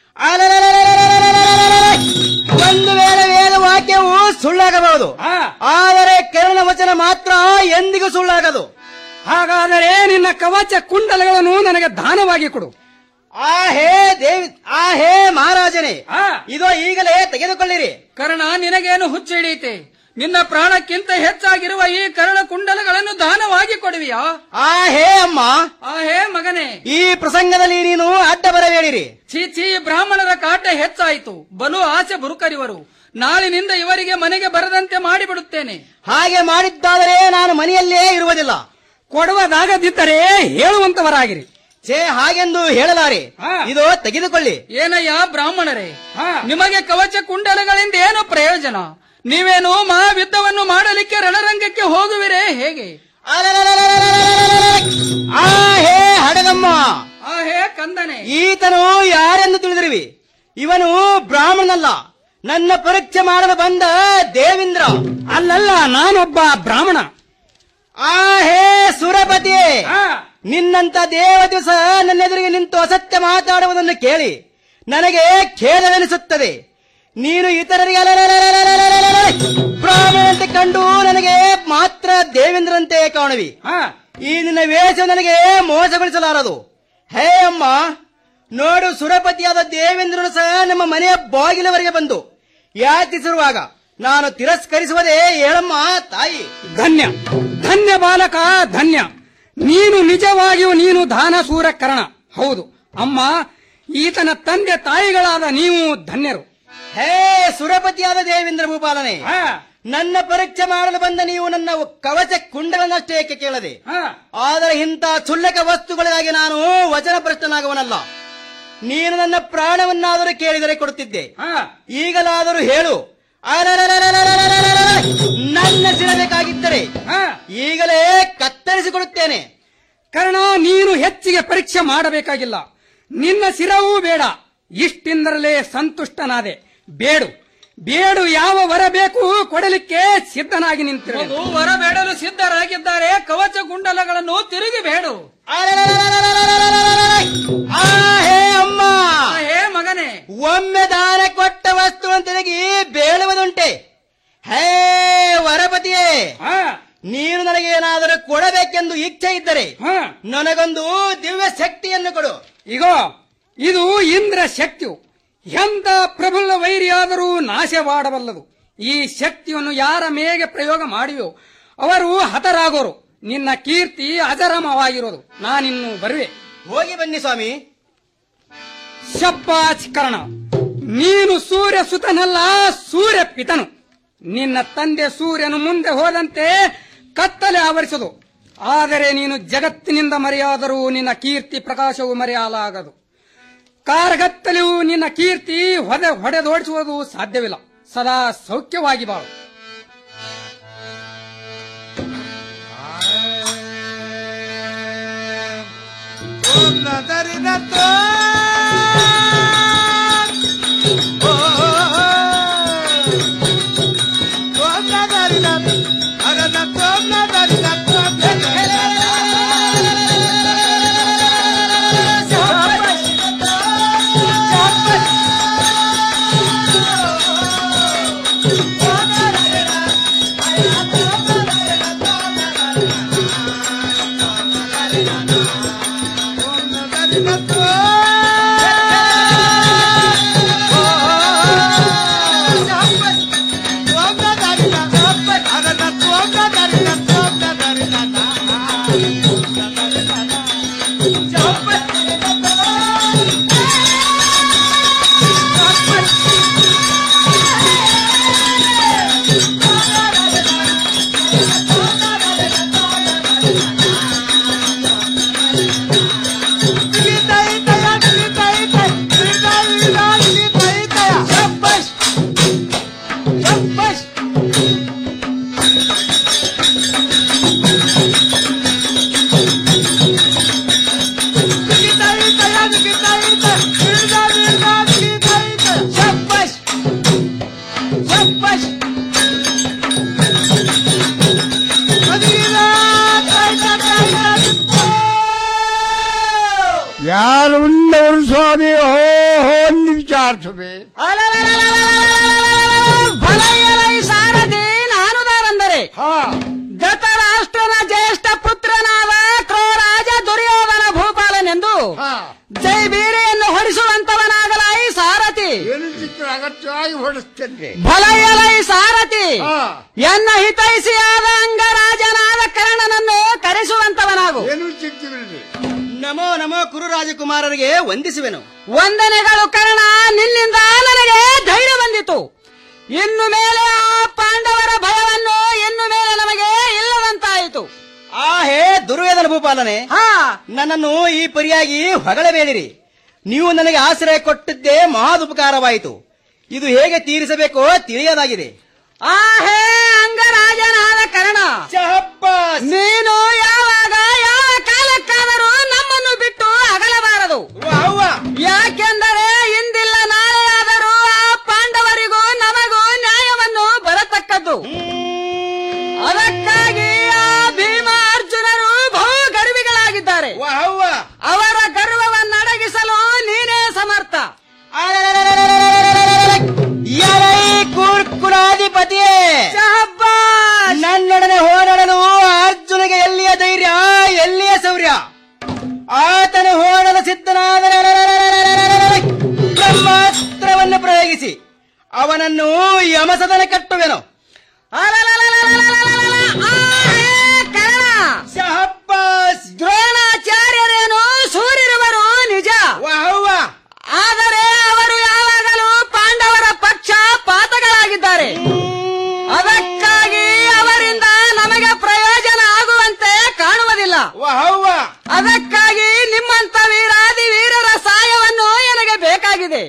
ಒಂದು ವೇಳೆ ವೇದ ವಾಕ್ಯವು ಸುಳ್ಳಾಗಬಹುದು ಆದರೆ ಕರುಣ ವಚನ ಮಾತ್ರ ಎಂದಿಗೂ ಸುಳ್ಳಾಗದು ಹಾಗಾದರೆ ನಿನ್ನ ಕವಚ ಕುಂಡಲಗಳನ್ನು ನನಗೆ ದಾನವಾಗಿ ಕೊಡು ಆ ಹೇ ದೇವಿ ಆ ಹೇ ಮಹಾರಾಜನೇ ಇದೋ ಈಗಲೇ ತೆಗೆದುಕೊಳ್ಳಿರಿ ಕರ್ಣ ನಿನಗೇನು ಹುಚ್ಚು ಹಿಡಿಯುತ್ತೆ ನಿನ್ನ ಪ್ರಾಣಕ್ಕಿಂತ ಹೆಚ್ಚಾಗಿರುವ ಈ ಕರ್ಣ ಕುಂಡಲಗಳನ್ನು ದಾನವಾಗಿ ಕೊಡುವಿಯಾ ಆ ಹೇ ಅಮ್ಮ ಆ ಹೇ ಮಗನೇ ಈ ಪ್ರಸಂಗದಲ್ಲಿ ನೀನು ಅಡ್ಡ ಬರಬೇಡಿರಿ ಛೀ ಛೀ ಬ್ರಾಹ್ಮಣರ ಕಾಟ ಹೆಚ್ಚಾಯಿತು ಬಲು ಆಸೆ ಬುರುಕರಿವರು ನಾಳಿನಿಂದ ಇವರಿಗೆ ಮನೆಗೆ ಬರದಂತೆ ಮಾಡಿಬಿಡುತ್ತೇನೆ ಹಾಗೆ ಮಾಡಿದ್ದಾದರೆ ನಾನು ಮನೆಯಲ್ಲೇ ಇರುವುದಿಲ್ಲ ಕೊಡುವುದಾಗದಿದ್ದರೆ ಹೇಳುವಂತವರಾಗಿರಿ ಛೇ ಹಾಗೆಂದು ಹೇಳಲಾರೆ ಇದು ತೆಗೆದುಕೊಳ್ಳಿ ಏನಯ್ಯ ಬ್ರಾಹ್ಮಣರೇ ನಿಮಗೆ ಕವಚ ಕುಂಡಲಗಳಿಂದ ಏನು ಪ್ರಯೋಜನ ನೀವೇನು ಮಹಾಯುದ್ಧವನ್ನು ಮಾಡಲಿಕ್ಕೆ ರಣರಂಗಕ್ಕೆ ಹೋಗುವಿರೇ ಹೇಗೆ ಆ ಹೇ ಹಡಗಮ್ಮ ಆ ಹೇ ಕಂದನೆ ಈತನು ಯಾರೆಂದು ತಿಳಿದಿರುವಿ ಇವನು ಬ್ರಾಹ್ಮಣನಲ್ಲ ನನ್ನ ಪರೀಕ್ಷೆ ಮಾಡಲು ಬಂದ ದೇವೇಂದ್ರ ಅಲ್ಲಲ್ಲ ನಾನೊಬ್ಬ ಬ್ರಾಹ್ಮಣ ಆ ಹೇ ಸುರಪತಿಯೇ ನಿನ್ನಂತ ದೇವತೆ ಸಹ ನನ್ನ ಎದುರಿಗೆ ನಿಂತು ಅಸತ್ಯ ಮಾತಾಡುವುದನ್ನು ಕೇಳಿ ನನಗೆ ಖೇದವೆನಿಸುತ್ತದೆ ನೀನು ಇತರರಿಗೆ ಅಲಲಲಲಲಲಲಲಲಲ ಬ್ರಾಹ್ಮಣಂತೆ ಕಂಡು ನನಗೆ ಮಾತ್ರ ದೇವೇಂದ್ರಂತೆ ಕಾಣುವಿ ಈ ನಿನ್ನ ವೇಷ ನನಗೆ ಮೋಸಗೊಳಿಸಲಾರದು ಹೇ ಅಮ್ಮ ನೋಡು ಸುರಪತಿಯಾದ ದೇವೇಂದ್ರನು ಸಹ ನಮ್ಮ ಮನೆಯ ಬಾಗಿಲವರೆಗೆ ಬಂದು ಯಾಚಿಸಿರುವಾಗ ನಾನು ತಿರಸ್ಕರಿಸುವುದೇ ಹೇಳಮ್ಮ ತಾಯಿ ಧನ್ಯ ಧನ್ಯ ಬಾಲಕ ಧನ್ಯ ನೀನು ನಿಜವಾಗಿಯೂ ನೀನು ದಾನಸೂರ ಕರ್ಣ ಹೌದು ಅಮ್ಮ ಈತನ ತಂದೆ ತಾಯಿಗಳಾದ ನೀವು ಧನ್ಯರು ಹೇ ಸುರಪತಿಯಾದ ದೇವೇಂದ್ರ ಭೂಪಾಲನೆ ನನ್ನ ಪರೀಕ್ಷೆ ಮಾಡಲು ಬಂದ ನೀವು ನನ್ನ ಕವಚ ಕುಂಡಗಳನ್ನಷ್ಟೇ ಏಕೆ ಕೇಳದೆ ಆದರೆ ಇಂಥ ಕ್ಷುಲ್ಲಕ ವಸ್ತುಗಳಿಗಾಗಿ ನಾನು ವಚನ ಭ್ರಷ್ಟನಾಗವನಲ್ಲ ನೀನು ನನ್ನ ಪ್ರಾಣವನ್ನಾದರೂ ಕೇಳಿದರೆ ಕೊಡುತ್ತಿದ್ದೆ ಈಗಲಾದರೂ ಹೇಳು ಅರರರರರರರರರರ! ನನ್ನ ಸಿರ ಬೇಕಾಗಿದ್ದರೆ ಈಗಲೇ ಕತ್ತರಿಸಿಕೊಡುತ್ತೇನೆ ಕರ್ಣ ನೀನು ಹೆಚ್ಚಿಗೆ ಪರೀಕ್ಷೆ ಮಾಡಬೇಕಾಗಿಲ್ಲ ನಿನ್ನ ಸಿರವೂ ಬೇಡ ಇಷ್ಟಿಂದರಲೇ ಸಂತುಷ್ಟನಾದೆ ಬೇಡು ಬೇಡು ಯಾವ ವರ ಬೇಕು ಕೊಡಲಿಕ್ಕೆ ಸಿದ್ಧನಾಗಿ ನಿಂತಿರು ಮಗು ವರ ಬೇಡಲು ಸಿದ್ಧರಾಗಿದ್ದಾರೆ ಕವಚ ಗುಂಡಲಗಳನ್ನು ತಿರುಗಿ ಬೇಡು ಆ ಹೇ ಅಮ್ಮ ಹೇ ಮಗನೇ ಒಮ್ಮೆ ದಾನ ಕೊಟ್ಟ ವಸ್ತುವನ್ನು ತಿರುಗಿ ಬೇಳುವುದುಂಟೆ ಹೇ ವರಪತಿಯೇ ನೀನು ನನಗೆ ಏನಾದರೂ ಕೊಡಬೇಕೆಂದು ಇಚ್ಛೆ ಇದ್ದರೆ ನನಗೊಂದು ದಿವ್ಯ ಶಕ್ತಿಯನ್ನು ಕೊಡು ಇಗೋ ಇದು ಇಂದ್ರ ಶಕ್ತಿಯು ಎಂತ ಪ್ರಬಲ ವೈರಿಯಾದರೂ ನಾಶವಾಡಬಲ್ಲದು ಈ ಶಕ್ತಿಯನ್ನು ಯಾರ ಮೇಗೆ ಪ್ರಯೋಗ ಮಾಡಿಯೋ ಅವರು ಹತರಾಗೋರು ನಿನ್ನ ಕೀರ್ತಿ ಅಜರಮವಾಗಿರೋದು ನಾನಿನ್ನು ಬರುವೆ ಹೋಗಿ ಬನ್ನಿ ಸ್ವಾಮಿ ಶಪ್ಪಾಚ್ ಕರ್ಣ ನೀನು ಸೂರ್ಯ ಸುತನಲ್ಲ ಸೂರ್ಯ ಪಿತನು ನಿನ್ನ ತಂದೆ ಸೂರ್ಯನು ಮುಂದೆ ಹೋದಂತೆ ಕತ್ತಲೆ ಆವರಿಸದು ಆದರೆ ನೀನು ಜಗತ್ತಿನಿಂದ ಮರೆಯಾದರೂ ನಿನ್ನ ಕೀರ್ತಿ ಪ್ರಕಾಶವು ಮರೆಯಲಾಗದು ಕಾರಗತ್ತಲೆಯು ನಿನ್ನ ಕೀರ್ತಿ ಹೊದೆ ಹೊಡೆದೋಡಿಸುವುದು ಸಾಧ್ಯವಿಲ್ಲ ಸದಾ ಸೌಖ್ಯವಾಗಿ ಬಾಳು ಓಂ ನದರಿನ ತೋ ಓಂ ನದರಿನ ಅರನ ತೋಂ ನದರಿನ ತೋಂ ಯಾರುಂಡವರು ಸ್ವಾಮಿ ಹೋ ಹೋ ವಿಚಾರಿಸುವೆ ಸಾರಥಿ ನಾನುದಾರಂದರೆ ಧೃತರಾಷ್ಟ್ರನ ಜ್ಯೇಷ್ಠ ಪುತ್ರನಾದ ಕ್ರೋರಾಜ ದುರ್ಯೋಧನ ಭೂಪಾಲನೆಂದು ಜೈ ಬೀರೆಯನ್ನು ಹೊಡಿಸುವಂತವನಾಗಲಾಯಿ ಸಾರಥಿ ಅಗತ್ಯವಾಗಿ ಹೊಡಿಸ್ತೇನೆ ಭಲಯಲೈ ಸಾರಥಿ ಎನ್ನ ಹಿತೈಷಿಯಾದ ಅಂಗರಾಜನಾದ ಕರ್ಣನನ್ನು ಕರೆಸುವಂತವನಾಗು ನಮೋ ನಮೋ ಕುರು ರಾಜಕುಮಾರರಿಗೆ ವಂದಿಸುವೆನು ವಂದನೆಗಳು ಕರ್ಣ ನಿನ್ನಿಂದ ನನಗೆ ಧೈರ್ಯ ಬಂದಿತು ಇನ್ನು ಮೇಲೆ ಆ ಪಾಂಡವರ ಭಯವನ್ನು ಇನ್ನು ಮೇಲೆ ನಮಗೆ ಇಲ್ಲದಂತಾಯಿತು ಆ ಹೇ ದುರ್ವೇದನ ಭೂಪಾಲನೆ ನನ್ನನ್ನು ಈ ಪರಿಯಾಗಿ ಹೊಗಳಬೇಡಿರಿ ನೀವು ನನಗೆ ಆಶ್ರಯ ಕೊಟ್ಟಿದ್ದೇ ಮಹಾದುಪಕಾರವಾಯಿತು ಇದು ಹೇಗೆ ತೀರಿಸಬೇಕೋ ತಿಳಿಯದಾಗಿದೆ ಆ ಹೇ ಅಂಗರಾಜನಾದ ಕರ್ಣ ನೀನು ಯಾವಾಗ ಯಾವ ಕಾಲಕ್ಕಾದರೂ ನಮ್ಮನ್ನು ಬಿಟ್ಟು ಅಗಲಬಾರದು ಯಾಕೆಂದರೆ ಇಂದಿಲ್ಲ ನಾಳೆ ಆದರೂ ಆ ಪಾಂಡವರಿಗೂ ನಮಗೂ ನ್ಯಾಯವನ್ನು ಬರತಕ್ಕದ್ದು ಅದಕ್ಕಾಗಿ ಆ ಭೀಮ ಅರ್ಜುನರು ಬಹು ಗರ್ವಿಗಳಾಗಿದ್ದಾರೆ ಅವರ ಗರ್ವವನ್ನಡಗಿಸಲು ನೀನೇ ಸಮರ್ಥ ಯರೈ ಕುರ್ಕುರಾಧಿಪತಿಯೇ ನನ್ನೊಡನೆ ಹೋರಾಡಲು ಅರ್ಜುನಿಗೆ ಎಲ್ಲಿಯ ಧೈರ್ಯ ಎಲ್ಲಿಯ ಶೌರ್ಯ ಆತನು ಹೋರಾಡಲು ಸಿದ್ಧನಾದರೆ ರೇಗಿಸಿ ಅವನನ್ನು ಯಮಸದನ ಕಟ್ಟುವೆನು ದ್ರೋಣಾಚಾರ್ಯರೇನು ಸೂರ್ಯರವರು ನಿಜ ಆದರೆ ಅವರು ಯಾವಾಗಲೂ ಪಾಂಡವರ ಪಕ್ಷ ಪಾತಗಳಾಗಿದ್ದಾರೆ ಅದಕ್ಕಾಗಿ ಅವರಿಂದ ನಮಗೆ ಪ್ರಯೋಜನ ಆಗುವಂತೆ ಕಾಣುವುದಿಲ್ಲ ಅದಕ್ಕಾಗಿ ನಿಮ್ಮಂತ ವೀರಾದಿ ವೀರರ ಸಹಾಯವನ್ನು ನನಗೆ ಬೇಕಾಗಿದೆ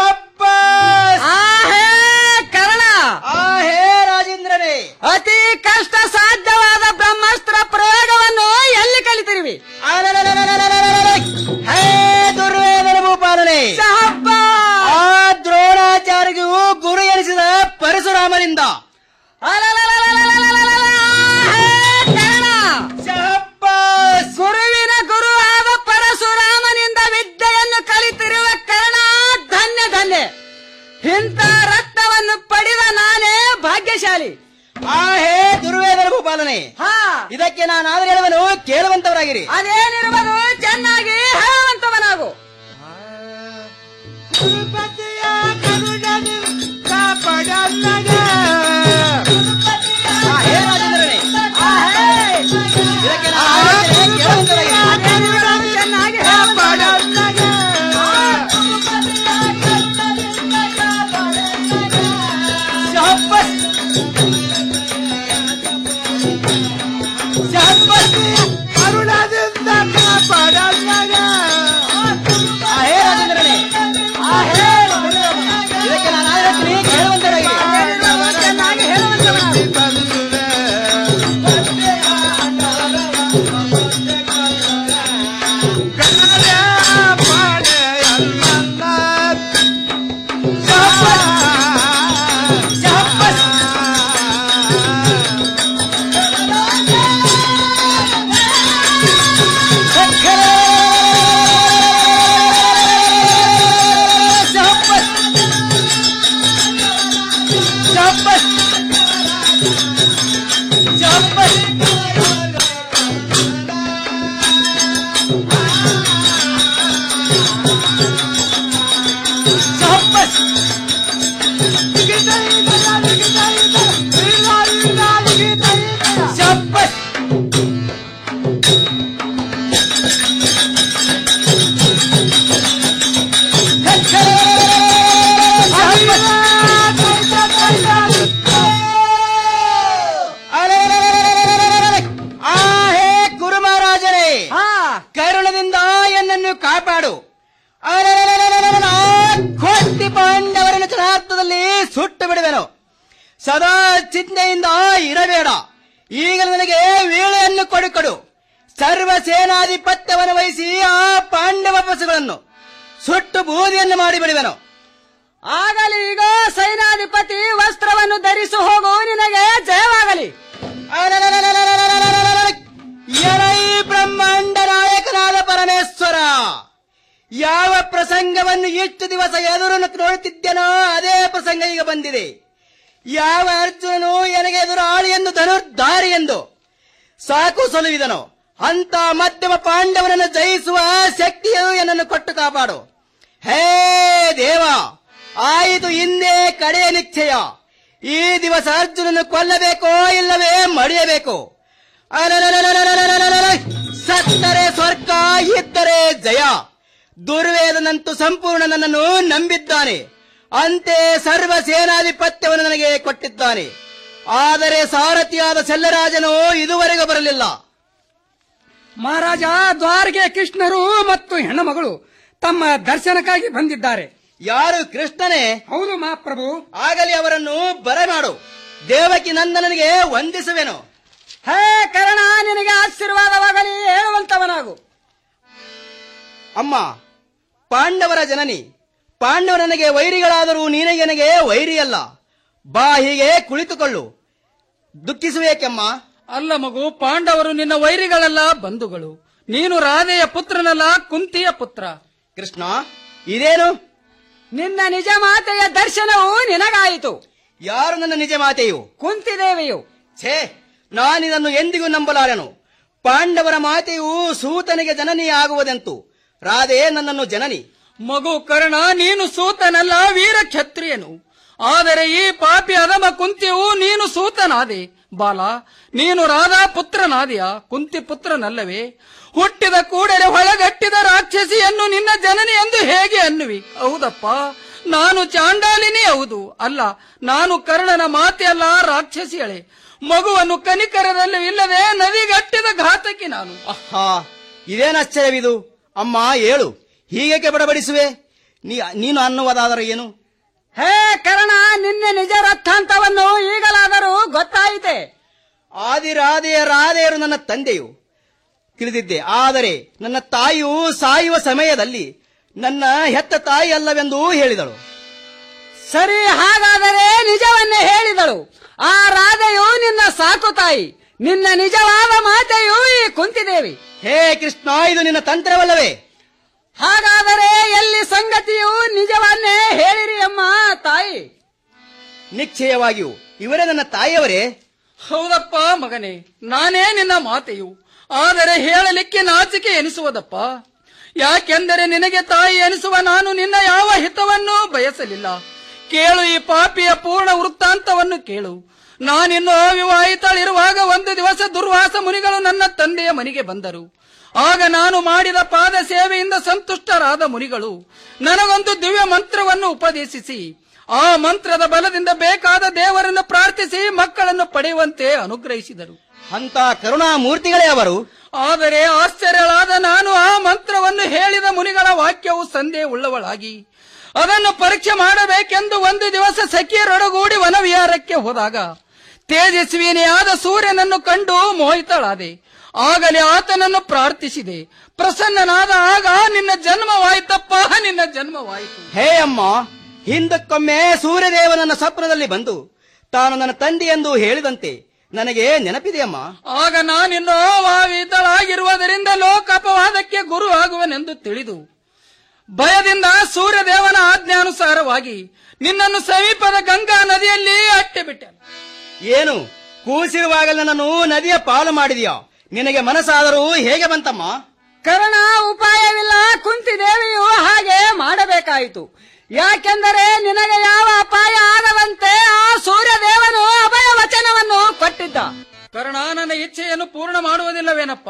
ಆಹೇ ಕರ್ಣ ಆಹೇ ರಾಜೇಂದ್ರನೇ ಅತಿ ಕಷ್ಟ ಸಾಧ್ಯವಾದ ಬ್ರಹ್ಮಾಸ್ತ್ರ ಪ್ರಯೋಗವನ್ನು ಎಲ್ಲಿ ಕಲಿತಿರುವಿ ಹೇ ದುರ್ವೇದನ ಭೂಪಾಲನೆ ಆ ದ್ರೋಣಾಚಾರ್ಯಗೂ ಗುರು ಎನಿಸಿದ ಪರಶುರಾಮನಿಂದ ಗುರುವಿನ ಗುರು ಆದ ಪರಶುರಾಮನಿಂದ ವಿದ್ಯೆಯನ್ನು ಕಲಿತಿರುವ ಕರ್ಣ ಧನ್ಯ ಧನ್ಯ ಇಂಥ ರತ್ನವನ್ನು ಪಡೆದ ನಾನೇ ಭಾಗ್ಯಶಾಲಿ ಆಹೇ ದುರ್ವೇದನ ಭೂಪಾಲನೆ ಇದಕ್ಕೆ ನಾನು ಆದ್ರೆ ಹೇಳುವನು ಕೇಳುವಂತವರಾಗಿರಿ ಅದೇನಿರುವುದು ಚೆನ್ನಾಗಿ ಹೇಳುವಂತವನಾಗು ಇದಕ್ಕೆ ನಾನು ಆದ್ರೆ ಕೇಳುವಂತವರಾಗಿರಿ ಚೆನ್ನಾಗಿ ಅರುಣದಿಂದ ಕಾಪಾಡಲ್ಲಾಗ ಆಹೇ ರಾಜೇಂದ್ರನೇ ಇದಕ್ಕೆ ನಾನು ಆದ್ರೆ ಹೇಳ್ತೀನಿ ಕೇಳುವಂತವರಾಗಿರಿ ಚೆನ್ನಾಗಿ ಹೇಳುವಂತವನಾಗು ಆಹೇ ಗುರು ಮಹಾರಾಜರೇ ಕರುಣದಿಂದ ಎನ್ನನ್ನು ಕಾಪಾಡು ಅರೆರೆರೆರೆರೆರೆರೆ, ಕೋಟಿ ಪಾಂಡವರನ್ನು ಚನಾರ್ಥದಲ್ಲಿ ಸುಟ್ಟು ಬಿಡುವೆನು ಸದಾ ಚಿಂತೆಯಿಂದ ಇರಬೇಡ ಈಗ ನನಗೆ ವೇಳೆಯನ್ನು ಕೊಡುಕೊಡು ಸರ್ವ ಸೇನಾಧಿಪತ್ಯವನ್ನು ವಹಿಸಿ ಆ ಪಾಂಡವ ಪಶುಗಳನ್ನು ಸುಟ್ಟು ಬೂದಿಯನ್ನು ಮಾಡಿಬಿಡುವೆನು ಆಗಲಿ ಈಗ ಸೈನಾಧಿಪತಿ ವಸ್ತ್ರವನ್ನು ಧರಿಸಿ ಹೋಗು ನಿನಗೆ ಜಯವಾಗಲಿ ಎಲೈ ಬ್ರಹ್ಮಾಂಡ ನಾಯಕನಾದ ಪರಮೇಶ್ವರ ಯಾವ ಪ್ರಸಂಗವನ್ನು ಇಷ್ಟು ದಿವಸ ಎದುರು ನೋಡುತ್ತಿದ್ದೇನೋ ಅದೇ ಪ್ರಸಂಗ ಈಗ ಬಂದಿದೆ ಯಾವ ಅರ್ಜುನನು ನನಗೆ ಎದುರು ಆಳಿ ಎಂದು ಧನುರ್ಧಾರಿ ಎಂದು ಸಾಕು ಸೊಲುವಿದನು ಅಂತ ಮಧ್ಯಮ ಪಾಂಡವನನ್ನು ಜಯಿಸುವ ಶಕ್ತಿಯು ಎನ್ನನ್ನು ಕೊಟ್ಟು ಕಾಪಾಡು ಹೇ ದೇವ ಆಯಿತು ಹಿಂದೆ ಕಡೆಯ ನಿಶ್ಚಯ ಈ ದಿವಸ ಅರ್ಜುನನ್ನು ಕೊಲ್ಲಬೇಕೋ ಇಲ್ಲವೇ ಮಡಿಯಬೇಕು ಅಲಲಲಲಲಲಲಲಲಲ. ಸತ್ತರೆ ಸ್ವರ್ಗ ಇದ್ದರೆ ಜಯ ದುರ್ವೇದನಂತೂ ಸಂಪೂರ್ಣ ನನ್ನನ್ನು ನಂಬಿದ್ದಾನೆ ಅಂತೆ ಸರ್ವ ಸೇನಾಧಿಪತ್ಯವನ್ನು ನನಗೆ ಕೊಟ್ಟಿದ್ದಾನೆ ಆದರೆ ಸಾರಥಿಯಾದ ಶೆಲ್ಲರಾಜನು ಇದುವರೆಗೂ ಬರಲಿಲ್ಲ ಮಹಾರಾಜ ದ್ವಾರಗೆ ಕೃಷ್ಣರು ಮತ್ತು ಹೆಣ್ಣುಮಗಳು ತಮ್ಮ ದರ್ಶನಕ್ಕಾಗಿ ಬಂದಿದ್ದಾರೆ ಯಾರು ಕೃಷ್ಣನೇ ಹೌದು ಮಹಾಪ್ರಭು ಆಗಲಿ ಅವರನ್ನು ಬರಮಾಡು ದೇವಕಿ ನಂದನನಿಗೆ ವಂದಿಸುವೆನು ಹೇ ಕರ್ಣ ನಿನಗೆ ಆಶೀರ್ವಾದವಾಗಲಿ ಹೇಳುವಂತವನಾಗು ಅಮ್ಮ ಪಾಂಡವರ ಜನನಿ ಪಾಂಡವ ನನಗೆ ವೈರಿಗಳಾದರೂ ನೀನೇ ನನಗೆ ವೈರಿಯಲ್ಲ ಬಾ ಹೀಗೆ ಕುಳಿತುಕೊಳ್ಳು ದುಃಖಿಸುವೇಕೆಮ್ಮ ಅಲ್ಲ ಮಗು ಪಾಂಡವರು ನಿನ್ನ ವೈರಿಗಳಲ್ಲ ಬಂಧುಗಳು ನೀನು ರಾಧೆಯ ಪುತ್ರನಲ್ಲ ಕುಂತಿಯ ಪುತ್ರ ಕೃಷ್ಣ ಇದೇನು ನಿನ್ನ ನಿಜ ಮಾತೆಯ ದರ್ಶನವು ನಿನಗಾಯಿತು ಯಾರು ನನ್ನ ನಿಜ ಮಾತೆಯು ಕುಂತಿದೇವಿಯು ಛೇ ನಾನಿದನ್ನು ಎಂದಿಗೂ ನಂಬಲಾರೆನು ಪಾಂಡವರ ಮಾತೆಯು ಸೂತನಿಗೆ ಜನನಿ ಆಗುವುದೆಂತು ರಾಧೆ ನನ್ನನ್ನು ಜನನಿ ಮಗು ಕರ್ಣ ನೀನು ಸೂತನಲ್ಲ ವೀರ ಕ್ಷತ್ರಿಯನು ಆದರೆ ಈ ಪಾಪಿ ಅಧಮ ಕುಂತಿಯು ನೀನು ಸೂತನಾದೆ ಬಾಲ ನೀನು ರಾಧಾ ಪುತ್ರನಾದೆಯ ಕುಂತಿ ಪುತ್ರನಲ್ಲವೇ ಹುಟ್ಟಿದ ಕೂಡಲೇ ಹೊಳಗಟ್ಟಿದ ರಾಕ್ಷಸಿಯನ್ನು ನಿನ್ನ ಜನನಿ ಎಂದು ಹೇಗೆ ಅನ್ನುವಿ ಹೌದಪ್ಪ ನಾನು ಚಾಂಡಾಲಿನಿ ಹೌದು ಅಲ್ಲ ನಾನು ಕರ್ಣನ ಮಾತೆ ಅಲ್ಲ ರಾಕ್ಷಸಿಯಳೆ ಮಗುವನ್ನು ಕನಿಕರದಲ್ಲಿ ಇಲ್ಲದೆ ನದಿಗಟ್ಟಿದ ಘಾತಕಿ ನಾನು ಆಹಾ ಇದೇನು ಆಶ್ಚರ್ಯವಿದು ಅಮ್ಮ ಹೇಳು ಹೀಗೇಕೆ ಬಡಬಡಿಸುವೆ ನೀ ನೀನು ಅನ್ನುವುದಾದರೆ ಏನು ಹೇ ಕರ್ಣ ನಿನ್ನೆ ನಿಜ ರಥಾಂತವನ್ನು ಈಗಲಾದರೂ ಗೊತ್ತಾಯಿತೆ ಆದಿರಾಧೆಯ ರಾಧೆಯರು ನನ್ನ ತಂದೆಯು ತಿಳಿದಿದ್ದೆ ಆದರೆ ನನ್ನ ತಾಯಿಯು ಸಾಯುವ ಸಮಯದಲ್ಲಿ ನನ್ನ ಹೆತ್ತ ತಾಯಿ ಅಲ್ಲವೆಂದು ಹೇಳಿದಳು ಸರಿ ಹಾಗಾದರೆ ನಿಜವನ್ನೇ ಹೇಳಿದಳು ಆ ರಾಧೆಯು ನಿನ್ನ ಸಾಕು ತಾಯಿ ನಿನ್ನ ನಿಜವಾದ ಮಾತೆಯು ಈ ಕುಂತಿದೇವಿ ಹೇ ಕೃಷ್ಣ ಇದು ನಿನ್ನ ತಂತ್ರವಲ್ಲವೇ ಹಾಗಾದರೆ ಎಲ್ಲಿ ಸಂಗತಿಯು ನಿಜವನ್ನೇ ಹೇಳಿರಿ ಅಮ್ಮ ತಾಯಿ ನಿಶ್ಚಯವಾಗಿಯೂ ಇವರೇ ನನ್ನ ತಾಯಿಯವರೇ ಹೌದಪ್ಪ ಮಗನೇ ನಾನೇ ನಿನ್ನ ಮಾತೆಯು ಆದರೆ ಹೇಳಲಿಕ್ಕೆ ನಾಚಿಕೆ ಎನಿಸುವುದಪ್ಪ ಯಾಕೆಂದರೆ ನಿನಗೆ ತಾಯಿ ಎನಿಸುವ ನಾನು ನಿನ್ನ ಯಾವ ಹಿತವನ್ನೂ ಬಯಸಲಿಲ್ಲ ಕೇಳು ಈ ಪಾಪಿಯ ಪೂರ್ಣ ವೃತ್ತಾಂತವನ್ನು ಕೇಳು ನಾನಿನ್ನು ಅವಿವಾಹಿತಳಿರುವಾಗ ಒಂದು ದಿವಸ ದುರ್ವಾಸ ಮುನಿಗಳು ನನ್ನ ತಂದೆಯ ಮನೆಗೆ ಬಂದರು ಆಗ ನಾನು ಮಾಡಿದ ಪಾದ ಸೇವೆಯಿಂದ ಸಂತುಷ್ಟರಾದ ಮುನಿಗಳು ನನಗೊಂದು ದಿವ್ಯ ಮಂತ್ರವನ್ನು ಉಪದೇಶಿಸಿ ಆ ಮಂತ್ರದ ಬಲದಿಂದ ಬೇಕಾದ ದೇವರನ್ನು ಪ್ರಾರ್ಥಿಸಿ ಮಕ್ಕಳನ್ನು ಪಡೆಯುವಂತೆ ಅನುಗ್ರಹಿಸಿದರು ಅಂತ ಕರುಣಾಮೂರ್ತಿಗಳೇ ಅವರು ಆದರೆ ಆಶ್ಚರ್ಯಳಾದ ನಾನು ಆ ಮಂತ್ರವನ್ನು ಹೇಳಿದ ಮುನಿಗಳ ವಾಕ್ಯವು ಸಂದೇಹ ಉಳ್ಳವಳಾಗಿ ಅದನ್ನು ಪರೀಕ್ಷೆ ಮಾಡಬೇಕೆಂದು ಒಂದು ದಿವಸ ಸಖಿಯರೊಡಗೂಡಿ ವನವಿಹಾರಕ್ಕೆ ಹೋದಾಗ ತೇಜಸ್ವಿನಿಯಾದ ಸೂರ್ಯನನ್ನು ಕಂಡು ಮೋಹಿತಳಾದೆ ಆಗಲೇ ಆತನನ್ನು ಪ್ರಾರ್ಥಿಸಿದೆ ಪ್ರಸನ್ನನಾದ ಆಗ ನಿನ್ನ ಜನ್ಮವಾಯಿತಪ್ಪ ನಿನ್ನ ಜನ್ಮವಾಯಿತು ಹೇ ಅಮ್ಮ ಹಿಂದಕ್ಕೊಮ್ಮೆ ಸೂರ್ಯದೇವ ನನ್ನ ಸ್ವಪ್ನದಲ್ಲಿ ಬಂದು ತಾನು ನನ್ನ ತಂದೆ ಎಂದು ಹೇಳಿದಂತೆ ನನಗೆ ನೆನಪಿದೆಯಮ್ಮ ಆಗ ನಾನಿನ್ನೋ ವಾವಿತಳಾಗಿರುವುದರಿಂದ ಲೋಕಾಪವಾದಕ್ಕೆ ಗುರು ಆಗುವನೆಂದು ತಿಳಿದು ಭಯದಿಂದ ಸೂರ್ಯದೇವನ ಆಜ್ಞಾನುಸಾರವಾಗಿ ನಿನ್ನನ್ನು ಸಮೀಪದ ಗಂಗಾ ನದಿಯಲ್ಲಿ ಅಟ್ಟಿಬಿಟ್ಟೆ ಏನು ಕೂಸಿರುವಾಗ ನನ್ನನ್ನು ನದಿಯ ಪಾಲು ಮಾಡಿದೆಯಾ ನಿನಗೆ ಮನಸ್ಸಾದರೂ ಹೇಗೆ ಬಂತಮ್ಮ ಕರ್ಣ ಉಪಾಯವಿಲ್ಲ ಕುಂತಿದೇವಿಯು ಹಾಗೆ ಮಾಡಬೇಕಾಯಿತು ಯಾಕೆಂದರೆ ನಿನಗೆ ಯಾವ ಅಪಾಯ ಆಗದಂತೆ ಆ ಸೂರ್ಯದೇವನು ಅಭಯ ವಚನವನ್ನು ಕೊಟ್ಟಿದ್ದ ಕರ್ಣ ನನ್ನ ಇಚ್ಛೆಯನ್ನು ಪೂರ್ಣ ಮಾಡುವುದಿಲ್ಲವೇನಪ್ಪ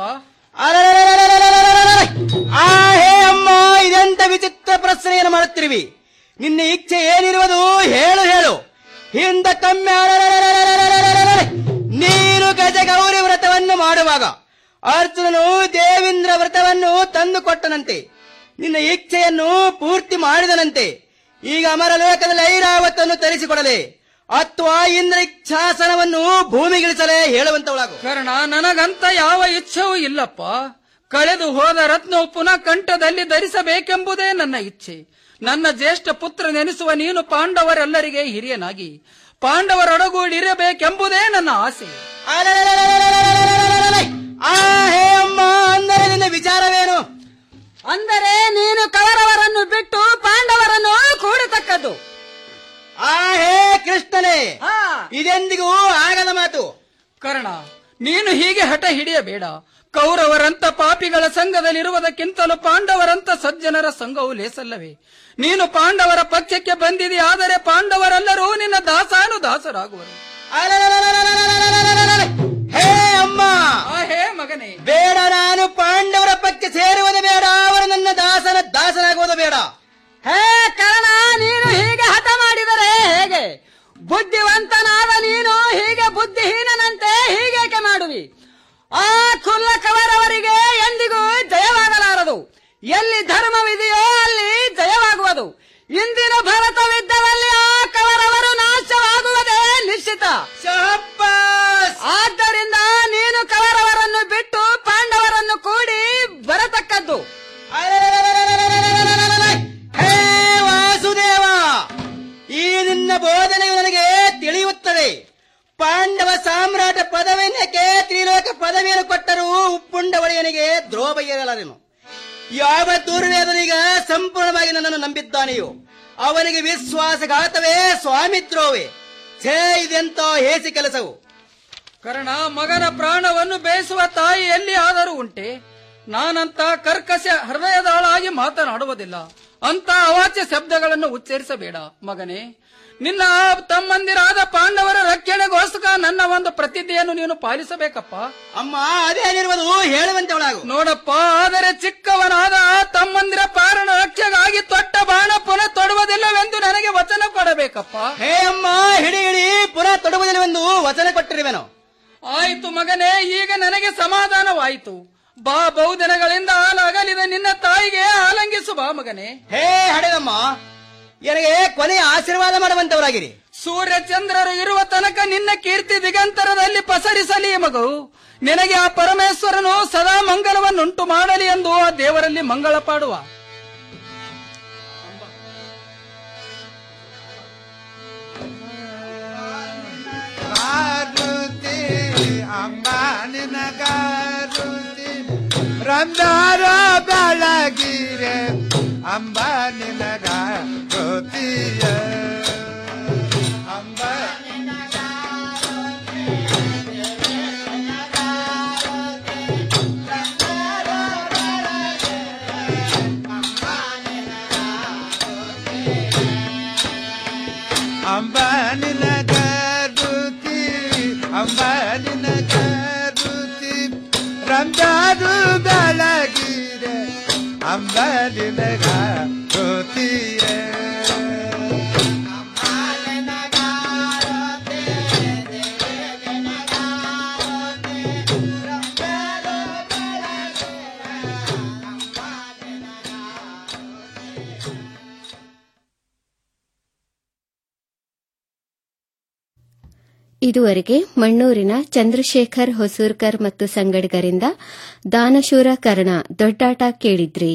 ಆ ಹೇ ಅಮ್ಮ ಇದೆಂತ ವಿಚಿತ್ರ ಪ್ರಶ್ನೆಯನ್ನು ಮಾಡುತ್ತಿರುವಿ ನಿನ್ನ ಇಚ್ಛೆ ಏನಿರುವುದು ಹೇಳು ಹೇಳು ಹಿಂದ ಕಮ್ಮಿ ನೀನು ಗಜಗೌರಿ ವ್ರತವನ್ನು ಮಾಡುವಾಗ ಅರ್ಜುನನು ದೇವೇಂದ್ರ ವ್ರತವನ್ನು ತಂದು ಕೊಟ್ಟನಂತೆ ನಿನ್ನ ಇಚ್ಛೆಯನ್ನು ಪೂರ್ತಿ ಮಾಡಿದನಂತೆ ಈಗ ಅಮರ ಲೋಕದಲ್ಲಿ ಐರಾವತನ್ನು ತರಿಸಿಕೊಡಲೆ ಅಥವಾ ಇಂದ್ರ ಇಚ್ಛಾಸನವನ್ನು ಭೂಮಿಗಿಳಿಸಲೇ ಹೇಳುವಂತವಳಾಗು ಕರ್ಣ ನನಗಂತ ಯಾವ ಇಚ್ಛೆಯೂ ಇಲ್ಲಪ್ಪ ಕಳೆದು ಹೋದ ರತ್ನವು ಪುನಃ ಕಂಠದಲ್ಲಿ ಧರಿಸಬೇಕೆಂಬುದೇ ನನ್ನ ಇಚ್ಛೆ ನನ್ನ ಜ್ಯೇಷ್ಠ ಪುತ್ರ ನೆನೆಸುವ ನೀನು ಪಾಂಡವರೆಲ್ಲರಿಗೆ ಹಿರಿಯನಾಗಿ ಪಾಂಡವರೊಡಗೂಡಿರಬೇಕೆಂಬುದೇ ನನ್ನ ಆಸೆ ಆ ಹೇ ಅಮ್ಮ ಅಂದರೆ ನಿನ್ನ ವಿಚಾರವೇನು ಅಂದರೆ ನೀನು ಕವರವರನ್ನು ಬಿಟ್ಟು ಪಾಂಡವರನ್ನು ಕೂಡತಕ್ಕದ್ದು ಆ ಹೇ ಕೃಷ್ಣನೇ ಇದೆಂದಿಗೂ ಆಗದ ಮಾತು ಕರ್ಣ ನೀನು ಹೀಗೆ ಹಠ ಹಿಡಿಯಬೇಡ ಕೌರವರಂತ ಪಾಪಿಗಳ ಸಂಘದಲ್ಲಿರುವುದಕ್ಕಿಂತಲೂ ಪಾಂಡವರಂತ ಸಜ್ಜನರ ಸಂಘವು ಲೇಸಲ್ಲವೇ ನೀನು ಪಾಂಡವರ ಪಕ್ಷಕ್ಕೆ ಬಂದಿದೆಯಾದರೆ ಪಾಂಡವರೆಲ್ಲರೂ ನಿನ್ನ ದಾಸಾನು ದಾಸರಾಗುವರು ಹೇ ಅಮ್ಮ ಹೇ ಮಗನೇ ಬೇಡ ನಾನು ಪಾಂಡವರ ಪಕ್ಷ ಸೇರುವುದು ಬೇಡ ಅವರು ನನ್ನ ದಾಸನ ದಾಸನಾಗುವುದು ಬೇಡ ಹೇ ಕರ್ಣ ನೀನು ಹೀಗೆ ಹಠ ಮಾಡಿದರೆ ಹೇಗೆ ಬುದ್ಧಿವಂತನಾದ ನೀನು ಹೀಗೆ ಬುದ್ಧಿಹೀನನಂತೆ ಹೀಗೇಕೆ ಮಾಡುವಿ ಆ ಕುಲ್ಲ ಕವರವರಿಗೆ ಎಂದಿಗೂ ಜಯವಾಗಲಾರದು ಎಲ್ಲಿ ಧರ್ಮವಿದೆಯೋ ಅಲ್ಲಿ ಜಯವಾಗುವುದು ಇಂದಿನ ಭರತವಿದ್ದರಲ್ಲಿ ಆ ಕವರವರು ನಾಶವಾಗುವುದೇ ನಿಶ್ಚಿತ ಆದ್ದರಿಂದ ನೀನು ಕವರವರನ್ನು ಬಿಟ್ಟು ಪಾಂಡವರನ್ನು ಕೂಡಿ ಬರತಕ್ಕದ್ದು ಹೇ ವಾಸುದೇವ ಈ ನಿನ್ನ ಬೋಧನೆಯು ನನಗೆ ತಿಳಿಯುತ್ತದೆ ಪಾಂಡವ ಸಾಮ್ರಾಟ ಪದವಿಯನ್ನೇಕೆ ತ್ರಿಲೋಕ ಪದವಿಯನ್ನು ಕೊಟ್ಟರೂ ಉಪ್ಪುಂಡ ಒಡೆಯನಿಗೆ ದ್ರೋಹ ಬಗೆಯಲಾರೆನು ಯಾವ ದುರ್ವೇದನಿಗ ಸಂಪೂರ್ಣವಾಗಿ ನನ್ನನ್ನು ನಂಬಿದ್ದಾನೆಯೋ ಅವನಿಗೆ ವಿಶ್ವಾಸಘಾತವೇ ಸ್ವಾಮಿದ್ರೋವೇ ಛೇ ಇದೆಂತ ಹೇಸಿ ಕೆಲಸವು ಕರ್ಣ ಮಗನ ಪ್ರಾಣವನ್ನು ಬೇಯಿಸುವ ತಾಯಿ ಎಲ್ಲಿ ಆದರೂ ಉಂಟೆ ನಾನಂತ ಕರ್ಕಶ ಹೃದಯದಾಳಾಗಿ ಮಾತನಾಡುವುದಿಲ್ಲ ಅಂತ ಅವಾಚ್ಯ ಶಬ್ದಗಳನ್ನು ಉಚ್ಚರಿಸಬೇಡ ಮಗನೇ ನಿನ್ನ ತಮ್ಮಂದಿರಾದ ಪಾಂಡವರ ರಕ್ಷಣೆಗೋಸ್ಕರ ನನ್ನ ಒಂದು ಪ್ರತಿಜ್ಞೆಯನ್ನು ನೀನು ಪಾಲಿಸಬೇಕಪ್ಪ ಅಮ್ಮ ಅದೇನಿರುವುದು ಹೇಳುವಂತೆ ಒಳಗು ನೋಡಪ್ಪ ಆದರೆ ಚಿಕ್ಕವನಾದ ಆ ತಮ್ಮಂದಿರ ಪಾರಣ ರಕ್ಷೆಗಾಗಿ ತೊಟ್ಟ ಬಾಣ ಪುನಃ ತೊಡುವುದಿಲ್ಲವೆಂದು ನನಗೆ ವಚನ ಕೊಡಬೇಕಪ್ಪ ಹೇ ಅಮ್ಮ ಹಿಡಿ ಹಿಡಿ ಪುನಃ ತೊಡುವುದಿಲ್ಲವೆಂದು ವಚನ ಕೊಟ್ಟಿರುವೆನು ಆಯಿತು ಮಗನೇ ಈಗ ನನಗೆ ಸಮಾಧಾನವಾಯಿತು ಬಾ ಬಹುದಿನಗಳಿಂದ ಹಾಲಾಗಲಿದ ನಿನ್ನ ತಾಯಿಗೆ ಆಲಂಗಿಸು ಬಾ ಮಗನೇ ಹೇ ಹಡೆದಮ್ಮ ನನಗೆ ಕೊನೆಯ ಆಶೀರ್ವಾದ ಮಾಡುವಂತವರಾಗಿರಿ ಸೂರ್ಯ ಚಂದ್ರರು ಇರುವ ತನಕ ನಿನ್ನ ಕೀರ್ತಿ ದಿಗಂತರದಲ್ಲಿ ಪಸರಿಸಲಿ ಮಗು ನಿನಗೆ ಆ ಪರಮೇಶ್ವರನು ಸದಾ ಮಂಗಲವನ್ನುಂಟು ಮಾಡಲಿ ಎಂದು ಆ ದೇವರಲ್ಲಿ ಮಂಗಳ ಪಾಡುವ ಗಾರುತಿ ಅಂಬಾನಿನ ಗಾರುತಿ ರಂದಾರ ಬೆಳಗಿರೆ ಅಂಬಾನಿನ ಗಾರುತಿಯ ಅಂಬ ಅಂಬಾನಿನ ಗಾರುತಿ ಅಂಬಾನಿನ ಗಾರುತಿ ರಂಜಾನು ಬೆಳಗಿರೆ ಅಂಬಾನಿನ ಗಾರುತಿಯ ಇದುವರೆಗೆ ಮಣ್ಣೂರಿನ ಚಂದ್ರಶೇಖರ್ ಹೊಸೂರ್ಕರ್ ಮತ್ತು ಸಂಗಡಿಗರಿಂದ ದಾನಶೂರ ಕರ್ಣ ದೊಡ್ಡಾಟ ಕೇಳಿದ್ರಿ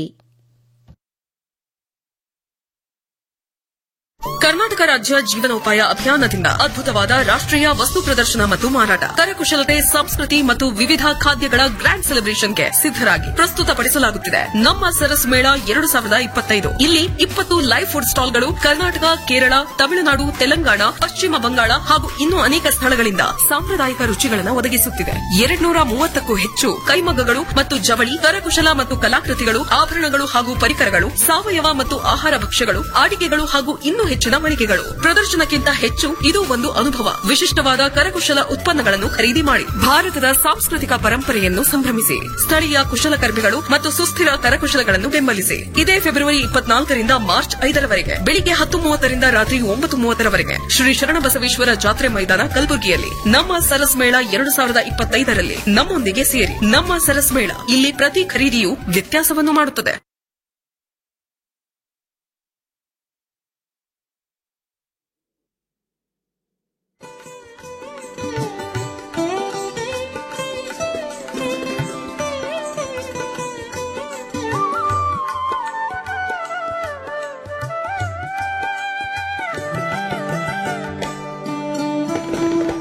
ಕರ್ನಾಟಕ ರಾಜ್ಯ ಜೀವನೋಪಾಯ ಅಭಿಯಾನದಿಂದ ಅದ್ಭುತವಾದ ರಾಷ್ಟ್ರೀಯ ವಸ್ತು ಪ್ರದರ್ಶನ ಮತ್ತು ಮಾರಾಟ ಕರಕುಶಲತೆ ಸಂಸ್ಕೃತಿ ಮತ್ತು ವಿವಿಧ ಖಾದ್ಯಗಳ ಗ್ರ್ಯಾಂಡ್ ಸೆಲೆಬ್ರೇಷನ್ಗೆ ಸಿದ್ದರಾಗಿ ಪ್ರಸ್ತುತಪಡಿಸಲಾಗುತ್ತಿದೆ ನಮ್ಮ ಸರಸ್ ಮೇಳ ಎರಡು ಸಾವಿರದ ಇಪ್ಪತ್ತೈದು ಇಲ್ಲಿ ಇಪ್ಪತ್ತು ಲೈವ್ ಫುಡ್ ಸ್ಟಾಲ್ಗಳು ಕರ್ನಾಟಕ ಕೇರಳ ತಮಿಳುನಾಡು ತೆಲಂಗಾಣ ಪಶ್ಚಿಮ ಬಂಗಾಳ ಹಾಗೂ ಇನ್ನೂ ಅನೇಕ ಸ್ಥಳಗಳಿಂದ ಸಾಂಪ್ರದಾಯಿಕ ರುಚಿಗಳನ್ನು ಒದಗಿಸುತ್ತಿದೆ ಎರಡ್ನೂರ ಮೂವತ್ತಕ್ಕೂ ಹೆಚ್ಚು ಕೈಮಗ್ಗಗಳು ಮತ್ತು ಜವಳಿ ಕರಕುಶಲ ಮತ್ತು ಕಲಾಕೃತಿಗಳು ಆಭರಣಗಳು ಹಾಗೂ ಪರಿಕರಗಳು ಸಾವಯವ ಮತ್ತು ಆಹಾರ ಭಕ್ಷ್ಯಗಳು ಆಟಿಕೆಗಳು ಹಾಗೂ ಇನ್ನೂ ಹೆಚ್ಚಿನ ಮಳಿಗೆಗಳು ಪ್ರದರ್ಶನಕ್ಕಿಂತ ಹೆಚ್ಚು ಇದು ಒಂದು ಅನುಭವ ವಿಶಿಷ್ಟವಾದ ಕರಕುಶಲ ಉತ್ಪನ್ನಗಳನ್ನು ಖರೀದಿ ಮಾಡಿ ಭಾರತದ ಸಾಂಸ್ಕೃತಿಕ ಪರಂಪರೆಯನ್ನು ಸಂಭ್ರಮಿಸಿ ಸ್ಥಳೀಯ ಕುಶಲಕರ್ಮಿಗಳು ಮತ್ತು ಸುಸ್ಥಿರ ಕರಕುಶಲಗಳನ್ನು ಬೆಂಬಲಿಸಿ ಇದೇ ಫೆಬ್ರವರಿ ಇಪ್ಪತ್ನಾಲ್ಕರಿಂದ ಮಾರ್ಚ್ ಐದರವರೆಗೆ ಬೆಳಿಗ್ಗೆ ಹತ್ತು ಮೂವತ್ತರಿಂದ ರಾತ್ರಿ ಒಂಬತ್ತು ಮೂವತ್ತರವರೆಗೆ ಶ್ರೀ ಶರಣಬಸವೇಶ್ವರ ಜಾತ್ರೆ ಮೈದಾನ ಕಲಬುರಗಿಯಲ್ಲಿ ನಮ್ಮ ಸರಸ್ ಮೇಳ ಎರಡು ಸಾವಿರದ ಇಪ್ಪತ್ತೈದರಲ್ಲಿ ನಮ್ಮೊಂದಿಗೆ ಸೇರಿ ನಮ್ಮ ಸರಸ್ ಮೇಳ ಇಲ್ಲಿ ಪ್ರತಿ ಖರೀದಿಯು ವ್ಯತ್ಯಾಸವನ್ನು ಮಾಡುತ್ತದೆ